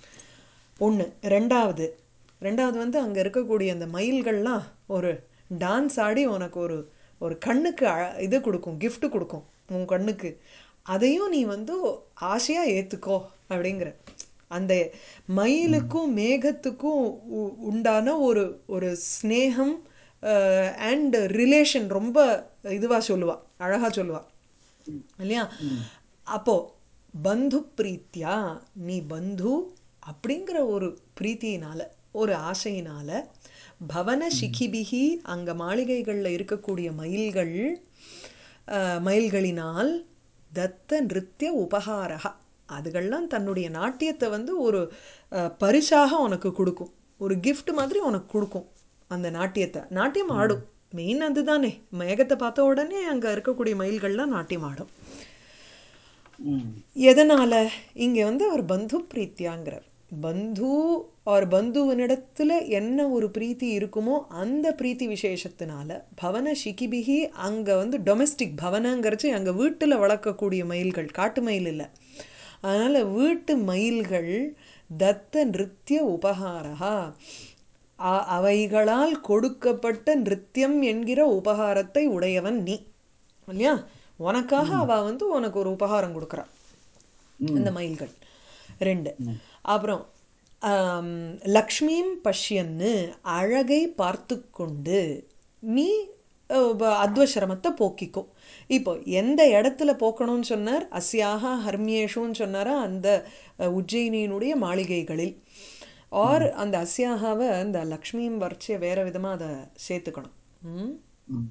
ஒன்று ரெண்டாவது ரெண்டாவது வந்து அங்கே இருக்கக்கூடிய அந்த மயில்கள்லாம் ஒரு டான்ஸ் ஆடி உனக்கு ஒரு ஒரு கண்ணுக்கு அழ- இது கொடுக்கும் gift கொடுக்கும் உன் கண்ணுக்கு அதையும் நீ வந்து ஆசையா ஏத்துக்கோ அப்படிங்கிற அந்த மயிலுக்கும் மேகத்துக்கும் உ- உண்டான ஒரு ஒரு ஸ்னேகம் அண்ட் ரிலேஷன் ரொம்ப இதுவா சொல்லுவா அழகா சொல்லுவா இல்லையா அப்போ பந்து பிரீத்தியா நீ பந்து அப்படிங்கிற ஒரு பிரீத்தியினால ஒரு ஆசையினால பவன சிகிபிகி அங்க மாளிகைகள்ல இருக்கக்கூடிய மயில்கள் அஹ், மயில்களினால் தத்த நிருத்திய உபகாரகா அதுகள்லாம் தன்னுடைய நாட்டியத்தை வந்து ஒரு அஹ், பரிசாக உனக்கு கொடுக்கும் ஒரு gift மாதிரி உனக்கு கொடுக்கும் அந்த நாட்டியத்தை நாட்டியம் ஆடும் மெயின் அதுதானே மேகத்தை பார்த்த உடனே அங்க இருக்கக்கூடிய மயில்கள்லாம் நாட்டியம் ஆடும் ம் எதனால இங்க வந்து அவர் பந்து பிரீத்தியாங்கிறார் பந்து அவர் பந்துவனிடத்துல என்ன ஒரு பிரீத்தி இருக்குமோ அந்த பிரீத்தி விசேஷத்தினால பவன சிகிபிகி அங்க வந்து டொமெஸ்டிக் பவனங்கிறச்சு அங்க வீட்டுல வளர்க்கக்கூடிய மயில்கள் காட்டு மயில் இல்லை அதனால வீட்டு மயில்கள் தத்த நிருத்திய உபகாரா அ- அவைகளால் கொடுக்கப்பட்ட நிருத்தியம் என்கிற உபகாரத்தை உடையவன் நீ இல்லையா உனக்காக அவ வந்து உனக்கு ஒரு உபகாரம் கொடுக்குறா இந்த மயில்கள் ரெண்டு அப்புறம் ஆம், லக்ஷ்மியும் பஷ்யன்னு அழகை பார்த்து கொண்டு நீ அஹ், ப- அத்வசிரமத்தை போக்கிக்கோ இப்போ எந்த இடத்துல போக்கணும்னு சொன்னார் அஸ்யாக ஹர்மியேஷுன்னு சொன்னாரா அந்த அஹ், உஜ்ஜயினியினுடைய மாளிகைகளில் ஆர் அந்த அஸ்யாகாவை அந்த லக்ஷ்மியும் வரைச்சி வேற விதமா அதை சேர்த்துக்கணும் ம் ம்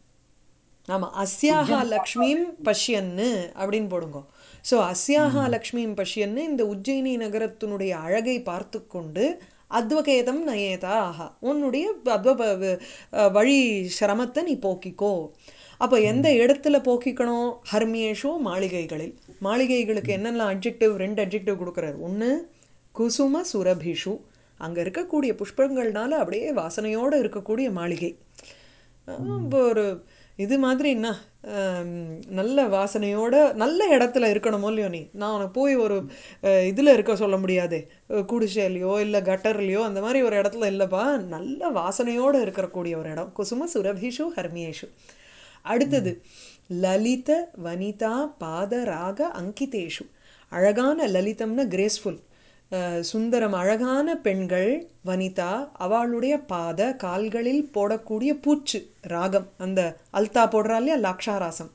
ஆமா அஸ்யாஹா லக்ஷ்மியும் பஷ்யன்னு அப்படின்னு போடுங்க ஸோ அஸ்யாஹா லக்ஷ்மியும் பஷ்யன்னு இந்த உஜ்ஜயினி நகரத்தினுடைய அழகை பார்த்து கொண்டு அத்வகேதம் நயேதா ஆஹா உன்னுடைய அத்வ ப- அஹ் வழி சிரமத்தை நீ போக்கிக்கோ அப்போ எந்த இடத்துல போக்கிக்கணும் ஹர்மியேஷு மாளிகைகளில் மாளிகைகளுக்கு என்னெல்லாம் அட்ஜெக்டிவ் ரெண்டு அட்ஜெக்டிவ் கொடுக்குறாரு ஒன்று குசும சுரபிஷு அங்க இருக்கக்கூடிய புஷ்பங்கள்னால அப்படியே வாசனையோட இருக்கக்கூடிய மாளிகை ஆஹ் இப்போ ஒரு இது மாதிரி என்ன ஆம், நல்ல வாசனையோட நல்ல இடத்துல இருக்கணுமோ இல்லையோ நீ நான் உனக்கு போய் ஒரு அஹ், இதுல இருக்க சொல்ல முடியாதே அஹ், குடிசையிலையோ இல்ல கட்டர்லையோ அந்த மாதிரி ஒரு இடத்துல இல்லப்பா நல்ல வாசனையோட இருக்கக்கூடிய ஒரு இடம் குசும சுரபிஷு ஹர்மியேஷு அடுத்தது லலித வனிதா பாதராக அங்கிதேஷு அழகான லலிதம்னா கிரேஸ்ஃபுல் சுந்தரம் அழகான பெண்கள் வனிதா அவளுடைய பாத கால்களில் போடக்கூடிய பூச்சு ராகம் அந்த அல்தா போடுறா இல்லையா லாக்ஷாராசம்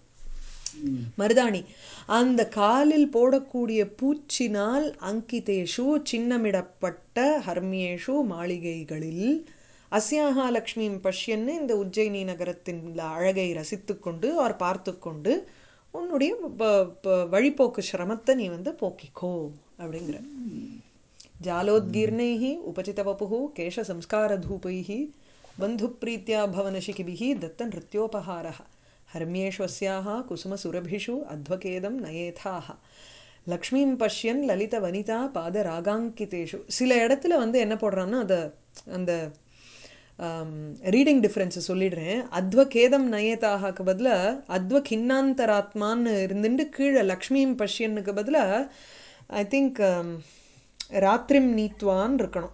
மருதாணி அந்த காலில் போடக்கூடிய பூச்சினால் அங்கிதேஷு சின்னமிடப்பட்ட ஹர்மியேஷு மாளிகைகளில் அஸ்யாஹா லக்ஷ்மியும் பஷ்யன்னு இந்த உஜ்ஜயினி நகரத்தின் அழகை ரசித்துக்கொண்டு அவர் பார்த்து கொண்டு உன்னுடைய ப- ப- வழிபோக்கு சிரமத்தை நீ வந்து போக்கிக்கோ அப்படிங்கிற जालोद्गीर्णैः उपचितवपुः केशसंस्कारधूपैः बन्धुप्रीत्या भवनशिखिभिः दत्तनृत्योपहारः हर्म्येष्वस्याः कुसुमसुरभिषु अध्वकेदं नयेथाः லக்ஷ்மியும் பஷ்யன் லலித வனிதா பாத ராகாங்கிதேஷு சில இடத்துல வந்து என்ன போடுறான்னா அதை அந்த ரீடிங் டிஃப்ரென்ஸ் சொல்லிடுறேன் அத்வ கேதம் நயேதாகாக்கு பதிலாக அத்வ கிண்ணாந்தராத்மான்னு இருந்துட்டு கீழே லக்ஷ்மியும் பஷ்யனுக்கு பதிலாக ஐ திங்க் ராத்திரிம் நீத்வான் இருக்கணும்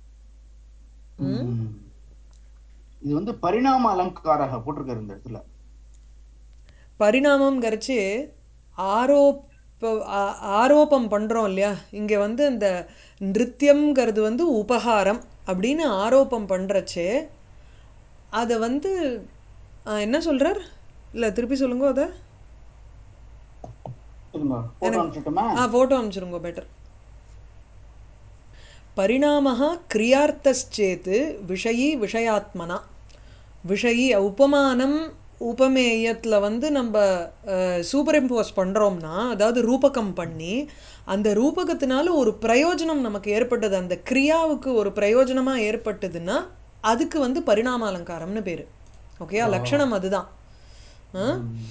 ம். இது வந்து பரிணாம அலங்காரக போட்டிருக்காரு இந்த இடத்துல பரிணாமம் கரைச்சு ஆரோப்ப ஆ- ஆரோப்பம் பண்ணுறோம் இல்லையா இங்கே வந்து இந்த நிருத்தியம்ங்கிறது வந்து உபகாரம் அப்படின்னு ஆரோப்பம் பண்ணுறச்சே அதை வந்து ஆ, என்ன சொல்கிறார் இல்லை திருப்பி சொல்லுங்க அதை சொல்லுங்க போட்டோ அனுப்பிச்சுட்டுமா ஆ ஃபோட்டோ அனுப்பிச்சிருங்க பெட்டர் परिणामः क्रियार्थश्चेत् விஷயி விஷயாத்மனா விஷயி உபமானம் உபமேயத்தில் வந்து நம்ம சூப்பர் இம்போஸ் பண்ணுறோம்னா அதாவது ரூபகம் பண்ணி அந்த ரூபகத்தினால ஒரு பிரயோஜனம் நமக்கு ஏற்பட்டது அந்த கிரியாவுக்கு ஒரு பிரயோஜனமாக ஏற்பட்டதுன்னா அதுக்கு வந்து பரிணாம அலங்காரம்னு பேர் ஓகேயா லக்ஷணம் அதுதான் ஆ?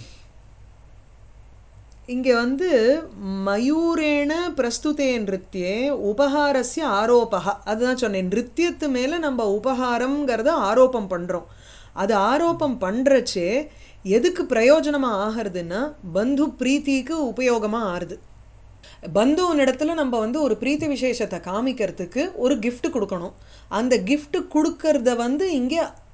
இங்கே வந்து மயூரேண பிரஸ்துதே நிருத்தியே உபகாரஸ்ய ஆரோபகா அதுதான் சொன்னேன் நிருத்தியத்து மேலே நம்ம உபகாரம்ங்கிறத ஆரோப்பம் பண்ணுறோம் அது ஆரோப்பம் பண்ணுறச்சே எதுக்கு பிரயோஜனமாக ஆகிறதுன்னா பந்து பிரீத்திக்கு உபயோகமாக ஆறுது பந்துவின் இடத்துல நம்ம வந்து ஒரு பிரீத்தி விசேஷத்தை காமிக்கிறதுக்கு ஒரு gift கொடுக்கணும் அந்த gift கொடுக்கறத வந்து இங்கே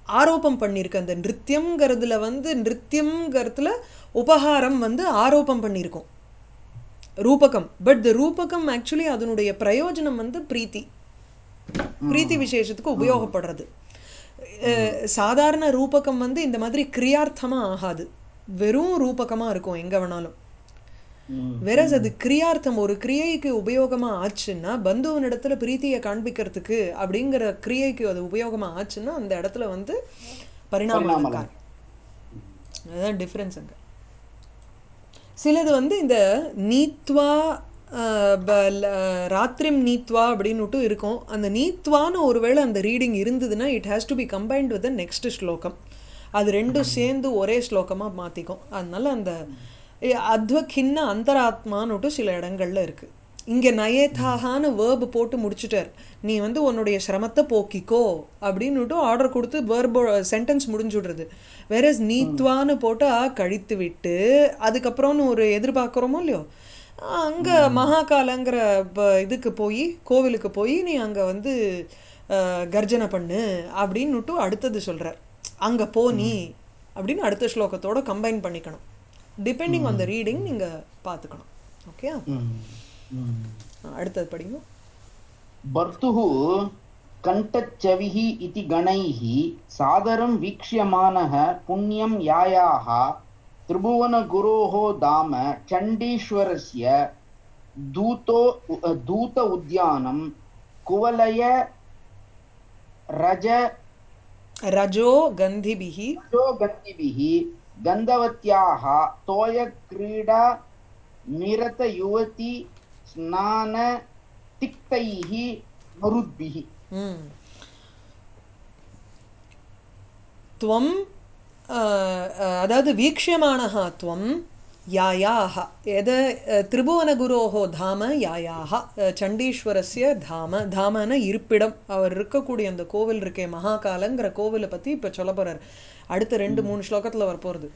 ஆரோப்பம் பண்ணியிருக்கு அந்த நிருத்தியம்ங்கிறதுல வந்து நிருத்தியம்ங்கிறதுல உபகாரம் வந்து ஆரோப்பம் பண்ணியிருக்கோம் ரூபகம் பட் த ரூபகம் ஆக்சுவலி அதனுடைய பிரயோஜனம் வந்து பிரீத்தி பிரீத்தி விசேஷத்துக்கு உபயோகப்படுறது அஹ், சாதாரண ரூபகம் வந்து இந்த மாதிரி கிரியார்த்தமா ஆகாது வெறும் ரூபகமா இருக்கும் எங்க வேணாலும் ம். வெரஸ் அது கிரியார்த்தம் ஒரு கிரியைக்கு உபயோகமா ஆச்சுன்னா பந்துவனிடத்துல பிரீத்தியை காண்பிக்கிறதுக்கு அப்படிங்கிற கிரியைக்கு அது உபயோகமா ஆச்சுன்னா அந்த இடத்துல வந்து பரிணாம பரிணாம அலங்காரம் அதுதான் டிஃப்ரென்ஸ் அங்க சிலது வந்து இந்த நீத்வா அஹ், ப- ல- ராத்திரிம் நீத்வா அப்படின்னுட்டு இருக்கும் அந்த நீத்வான்னு ஒருவேளை அந்த ரீடிங் இருந்ததுன்னா it has to be combined with next ஸ்லோகம் அது ரெண்டும் சேர்ந்து ஒரே ஸ்லோகமாக மாற்றிக்கும் அதனால அந்த எ- அத்வகின்ன அந்தராத்மான்னுட்டு சில இடங்கள்ல இருக்கு இங்கே நயேதாகான்னு வேர்பு போட்டு முடிச்சுட்டார் நீ வந்து உன்னுடைய சிரமத்தை போக்கிக்கோ அப்படின்னுட்டு ஆர்டர் கொடுத்து வேர்போ சென்டென்ஸ் முடிஞ்சுடுறது வேற நீத்வான்னு போட்டா கழித்து விட்டு அதுக்கப்புறம்னு ஒரு எதிர்பார்க்குறோமோ இல்லையோ அங்கே மகாகாலங்கிற ப- இதுக்கு போய் கோவிலுக்கு போய் நீ அங்கே வந்து அஹ், கர்ஜனை பண்ணு அப்படின்னுட்டு அடுத்தது சொல்கிறார் அங்கே போ நீ அப்படின்னு அடுத்த ஸ்லோகத்தோட கம்பைன் பண்ணிக்கணும் டிபெண்டிங் ஆன் த ரீடிங் நீங்கள் பார்த்துக்கணும் ஓகே ம். ம். அடுத்தது படிங்க भर्तुः कण्ठच्चविः इति गणैः सादरं वीक्ष्यमानः पुण्यं यायाः त्रिभुवनगुरोः धाम चण्डीश्वरस्य दूतो दूत उद्यानं कुवलय रज ரஜோ கந்திபிஹி रजोगन्धिभिः गन्धवत्याः तोयक्रीडा निरतयुवती स्नानतिक्तैः मरुद्भिः ம் துவம் அஹ், அஹ், அதாவது வீக்ஷியமானஹா துவம் யாயாக எத அஹ், திரிபுவனகுரோஹோ தாம யாயாக அஹ், சண்டீஸ்வரஸ்ய தாம தாமன இருப்பிடம் அவர் இருக்கக்கூடிய அந்த கோவில் இருக்கே மகாகாலங்கிற கோவிலை பற்றி இப்போ சொல்ல போகிறார் அடுத்த ரெண்டு மூணு ஸ்லோகத்தில் வரப்போகிறது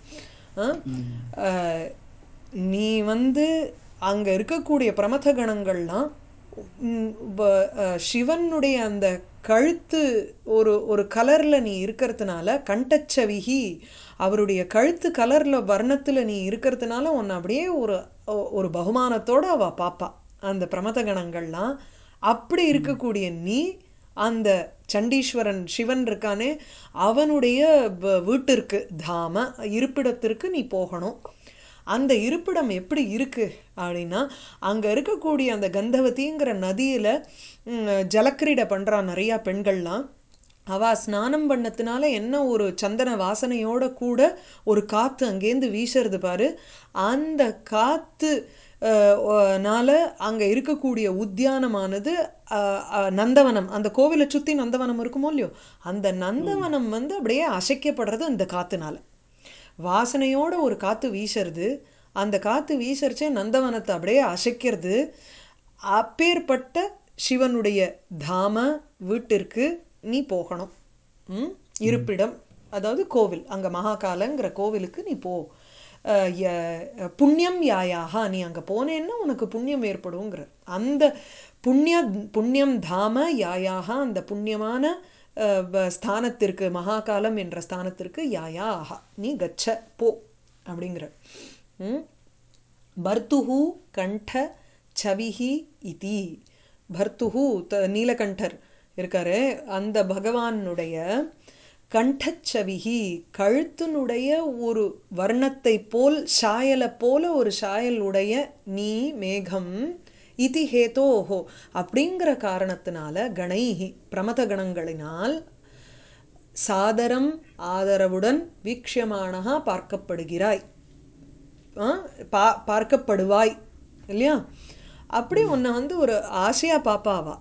நீ வந்து அங்கே இருக்கக்கூடிய பிரமத கணங்கள்லாம் உம், வ- அஹ், சிவனுடைய அந்த கழுத்து ஒரு ஒரு கலரில் நீ இருக்கிறதுனால கண்டச்சவிகி அவருடைய கழுத்து கலரில் வர்ணத்தில் நீ இருக்கிறதுனால உன்னை அப்படியே ஒரு ஒ- ஒரு பகுமானத்தோட அவ பாப்பா அந்த பிரமத கணங்கள்லாம் அப்படி இருக்கக்கூடிய நீ அந்த சண்டீஸ்வரன் சிவன் இருக்கானே அவனுடைய வ- வீட்டிற்கு தாம இருப்பிடத்திற்கு நீ போகணும் அந்த இருப்பிடம் எப்படி இருக்கு அப்படின்னா அங்கே இருக்கக்கூடிய அந்த கந்தவதிங்கிற நதியில் ஜலக்கிரீடை பண்ணுறா நிறையா பெண்கள்லாம் அவ ஸ்நானம் பண்ணதுனால என்ன ஒரு சந்தன வாசனையோட கூட ஒரு காற்று அங்கேருந்து வீசுறது பாரு அந்த காற்று னால அங்கே இருக்கக்கூடிய உத்தியானமானது அஹ், அஹ், நந்தவனம் அந்த கோவிலை சுற்றி நந்தவனம் இருக்குமோ இல்லையோ அந்த நந்தவனம் வந்து அப்படியே அசைக்கப்படுறது அந்த காற்றுனால வாசனையோட ஒரு காற்று வீசுறது அந்த காற்று வீசரிச்சே நந்தவனத்தை அப்படியே அசைக்கிறது அப்பேற்பட்ட சிவனுடைய தாம வீட்டிற்கு நீ போகணும் ம்? இருப்பிடம் அதாவது கோவில் அங்கே மகாகாலங்கிற கோவிலுக்கு நீ போ அஹ், ய- புண்ணியம் யாயாக நீ அங்கே போனேன்னா உனக்கு புண்ணியம் ஏற்படுங்கிற அந்த புண்ணிய புண்ணியம் தாம யாயாக அந்த புண்ணியமான அஹ், வ- ஸ்தானத்திற்கு மகாகாலம் என்ற ஸ்தானத்திற்கு யாயாக நீ கச்ச போ அப்படிங்கிற ம்? பர்த்துஹு கண்ட சவிஹி இதி பர்த்துஹு த நீலகண்டர் இருக்காரு அந்த பகவானுடைய கண்டச்சவிஹி கழுத்தினுடைய ஒரு வர்ணத்தை போல் சாயலை போல ஒரு சாயல் உடைய நீ மேகம் இதி ஹேதோஹோ அப்படிங்கிற காரணத்தினால கணைஹி பிரமத கணங்களினால் சாதரம் ஆதரவுடன் வீக்ஷியமானஹா பார்க்கப்படுகிறாய் ஆ, பா பார்க்கப்படுவாய் இல்லையா அப்படி உன்னை வந்து ஒரு ஆசையா பாப்பாவா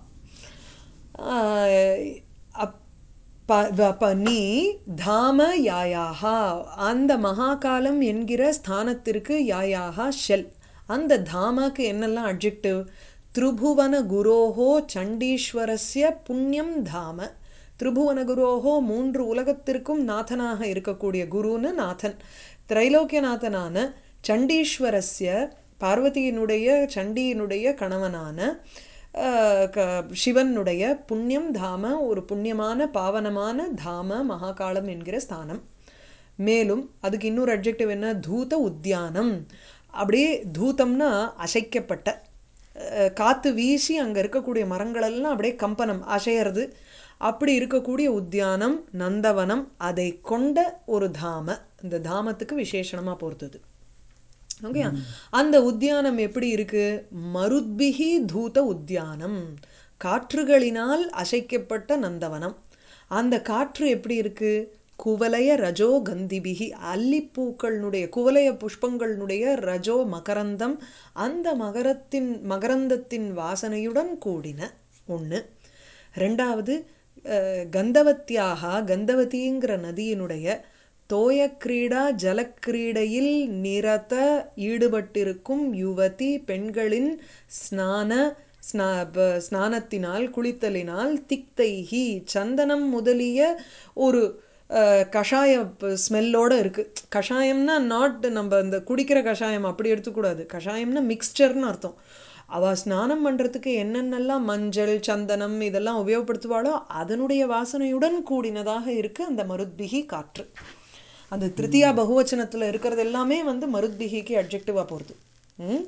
ஆஹ், அப்- ப- வ- ப- நீ தாம யாயாகா அந்த மகாகாலம் என்கிற ஸ்தானத்திற்கு யாயாகா ஷெல் அந்த தாமாக்கு என்னெல்லாம் அட்ஜெக்டிவ் திரிபுவன குரோஹோ சண்டீஸ்வரஸ்ய புண்ணியம் தாம திரிபுவன குரோஹோ மூன்று உலகத்திற்கும் நாதனாக இருக்கக்கூடிய குருன்னு நாதன் திரைலோக்கியநாதனான சண்டீஸ்வரஸ்ய பார்வதியினுடைய சண்டியினுடைய கணவனான அஹ், க- சிவனுடைய புண்ணியம் தாம ஒரு புண்ணியமான பாவனமான தாம மகாகாலம் என்கிற ஸ்தானம் மேலும் அதுக்கு இன்னொரு அட்ஜெக்டிவ் என்ன தூத உத்தியானம் அப்படியே தூதம்னா அசைக்கப்பட்ட அஹ், காத்து வீசி அங்கே இருக்கக்கூடிய மரங்களெல்லாம் அப்படியே கம்பனம் அசையறது அப்படி இருக்கக்கூடிய உத்தியானம் நந்தவனம் அதை கொண்ட ஒரு தாம இந்த தாமத்துக்கு விசேஷணமாக பொறுத்தது ஓகே அந்த உத்தியானம் எப்படி இருக்கு மருத்பிகி தூத உத்தியானம் காற்றுகளினால் அசைக்கப்பட்ட நந்தவனம் அந்த காற்று எப்படி இருக்கு குவலய ரஜோ கந்திபிகி அல்லிப்பூக்களினுடைய குவலய புஷ்பங்களினுடைய ரஜோ மகரந்தம் அந்த மகரத்தின் மகரந்தத்தின் வாசனையுடன் கூடின ஒன்று ரெண்டாவது அஹ், கந்தவத்தியாக கந்தவதிங்கிற நதியினுடைய தோயக்கிரீடா ஜலக்கிரீடையில் நிரத ஈடுபட்டிருக்கும் யுவதி பெண்களின் ஸ்நான ஸ்நா ப- ஸ்நானத்தினால் குளித்தலினால் திக்தைஹி சந்தனம் முதலிய ஒரு அஹ், கஷாய ஸ்மெல்லோட இருக்கு கஷாயம்னா நாட் நம்ம இந்த குடிக்கிற கஷாயம் அப்படி எடுத்துக்கூடாது கஷாயம்னா மிக்ஸ்சர்னு அர்த்தம் அவ ஸ்நானம் பண்றதுக்கு என்னென்னலாம் மஞ்சள் சந்தனம் இதெல்லாம் உபயோகப்படுத்துவாளோ அதனுடைய வாசனையுடன் கூடினதாக இருக்கு அந்த மருத்பிகி காற்று அந்த திருத்தியா பகுவச்சனத்துல இருக்கிறது எல்லாமே வந்து மருத்பிகிக்கு அட்ஜெக்டிவா போறது ம்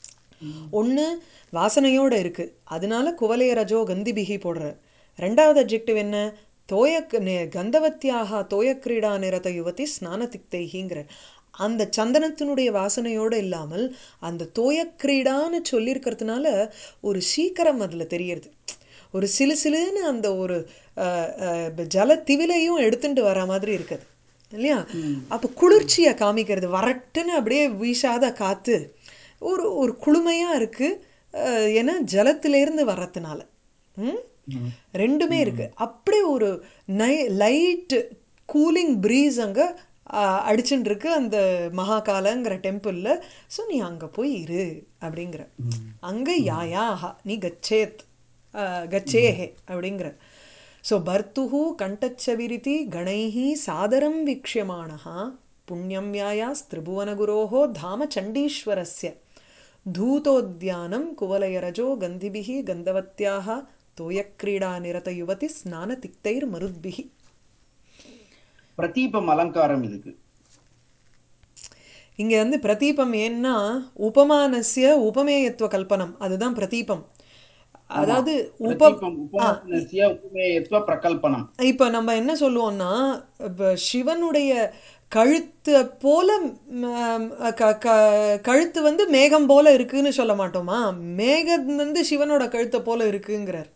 ஒன்று வாசனையோட இருக்கு அதனால குவலய ரஜோ கந்திபிகி போடுறார் ரெண்டாவது அட்ஜெக்டிவ் என்ன தோய கந்தவத்தியாக தோயக்கிரீடா நிறத யுவதி ஸ்நான திக்தைகிங்கிற அந்த சந்தனத்தினுடைய வாசனையோடு இல்லாமல் அந்த தோயக்கிரீடான்னு சொல்லியிருக்கிறதுனால ஒரு சீக்கிரம் அதில் தெரியறது ஒரு சிலு சிலுன்னு அந்த ஒரு அஹ், அஹ், ஜலத்திவிலையும் எடுத்துட்டு வர மாதிரி இருக்குது இல்லையா அப்போ குளிர்ச்சியை காமிக்கிறது வரட்டுன்னு அப்படியே வீசாத காத்து ஒரு ஒரு குளுமையாக இருக்குது ஏன்னா ஜலத்திலேருந்து வர்றதுனால ம் ரெண்டுமே இருக்கு அப்படியே ஒரு நை லைட் கூலிங் ப்ரீஸ் அங்கே அடிச்சுட்டு இருக்கு அந்த மகாகாலங்கிற டெம்பிளில் ஸோ நீ அங்கே போய் இரு அப்படிங்கிற அங்கே யாயாஹா நீ கச்சேத் அஹ், கச்சேஹே அப்படிங்கிற ஸோ பர்த்துஹு கண்டச்சவிரிதி கணைஹி சாதரம் வீக்ஷியமானः புண்ணியம் யாயாஸ் திரிபுவனகுரோः தாம சண்டீஸ்வரஸ்ய धूतोद्यानं कुवलयरजो गन्धिभिः गन्धवत्याः तोयक्रीडानिरतयुवति स्नानतिक्तैर्मरुद्भिः பிரதீபம் அலங்காரம் இதுக்கு இங்க வந்து பிரதீபம் ஏன்னா உபமானசிய உபமேயத்துவ கல்பனம் அதுதான் பிரதீபம் அதாவது உப பிரதீபம் உபமானசிய உபமேயத்துவ பிரகல்பனம் இப்போ நம்ம என்ன சொல்லுவோம்னா இப்போ சிவனுடைய கழுத்து போல ம், க- க- கழுத்து வந்து மேகம் போல இருக்குன்னு சொல்ல மாட்டோமா மேகம் வந்து சிவனோட கழுத்தை போல இருக்குங்கிறார்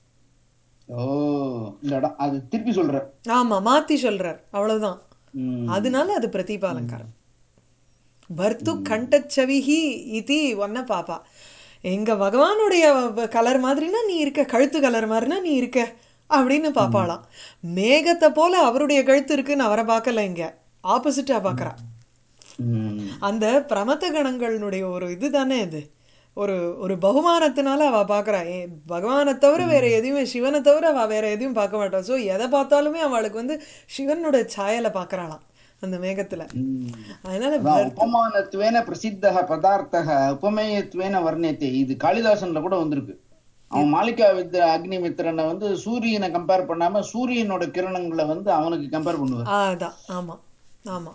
ஓ இந்த இடம் அது திருப்பி சொல்ற ஆமா மாத்தி சொல்றார் அவ்வளவுதான் ம். அதனால அது பிரதீப அலங்காரம் பர்த்து கண்டச்சவிஹி இதி ஒன்ன பாப்பா எங்க பகவானுடைய கலர் மாதிரினா நீ இருக்க கழுத்து கலர் மாதிரினா நீ இருக்க அப்படின்னு பாப்பாளாம் மேகத்தை போல அவருடைய கழுத்து இருக்குன்னு அவரை பார்க்கல இங்க ஆப்போசிட்டா பார்க்கறா ம். அந்த பிரமத கணங்களுடைய ஒரு இதுதானே இது ஒரு ஒரு பகுமானத்தினால அவ பார்க்கறா ஏ பகவானை தவிர வேற எதையுமே சிவனை தவிர அவ வேற எதையும் பார்க்க மாட்டா ஸோ எதை பார்த்தாலுமே அவளுக்கு வந்து சிவனோட சாயலை பார்க்கறாளாம் அந்த மேகத்துல ம். அதனால அதான் உபமானத்வேன பிரசித்தः பதார்த்தः உபமேயத்வேன வர்ணியத்தை இது காளிதாசன்ல கூட வந்திருக்கு அவன் மாலிகா வித் அக்னிமித்திரனை வந்து சூரியனை கம்பேர் பண்ணாம சூரியனோட கிரணங்களை வந்து அவனுக்கு கம்பேர் பண்ணுவார் ஆ, அதான் ஆமா ஆமா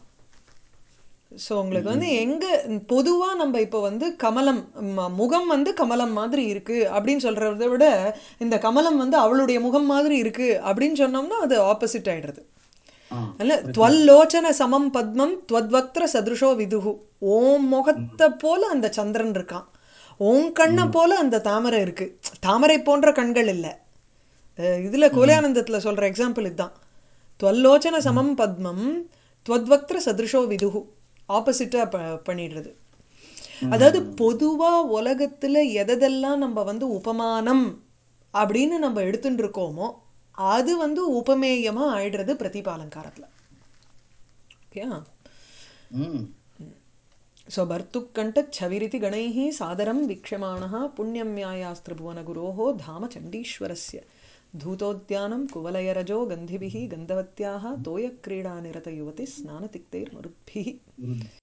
ஸோ உங்களுக்கு வந்து எங்க பொதுவா நம்ம இப்போ வந்து கமலம் ம- முகம் வந்து கமலம் மாதிரி இருக்கு அப்படின்னு சொல்றதை விட இந்த கமலம் வந்து அவளுடைய முகம் மாதிரி இருக்கு அப்படின்னு சொன்னோம்னா அது ஆப்போசிட் ஆயிடுறது ஆ. அல்ல துவல்லோச்சன சமம் பத்மம் துவத்வக்திர சதுருஷோ விதுகு ஓம் முகத்தை போல அந்த சந்திரன் இருக்கான் ஓம் கண்ணை போல அந்த தாமரை இருக்கு தாமரை போன்ற கண்கள் இல்லை அஹ் இதுல கோலியானந்தத்துல சொல்ற எக்ஸாம்பிள் இதுதான் துவல்லோச்சன சமம் பத்மம் துவத்வக்திர சதுருஷோ விதுகு ஆப்போசிட்டா ப பண்ணிடுறது அதாவது பொதுவா உலகத்துல எதெல்லாம் நம்ம வந்து உபமானம் அப்படின்னு நம்ம எடுத்துட்டு இருக்கோமோ அது வந்து உபமேயமா ஆயிடுறது பிரதிபாலங்காரத்துல ஓகே ம். सो भर्तुकण्ठच्छविरिति गणैः सादरं वीक्ष्यमाणः पुण्यं यायास्त्रिभुवनगुरोः धाम चण्डीश्वरस्य धूतोद्यानं कुवलयरजो गन्धिभिः गन्धवत्याः तोयक्रीडानिरतयुवतिः स्नानतिक्तैर्मरुद्भिः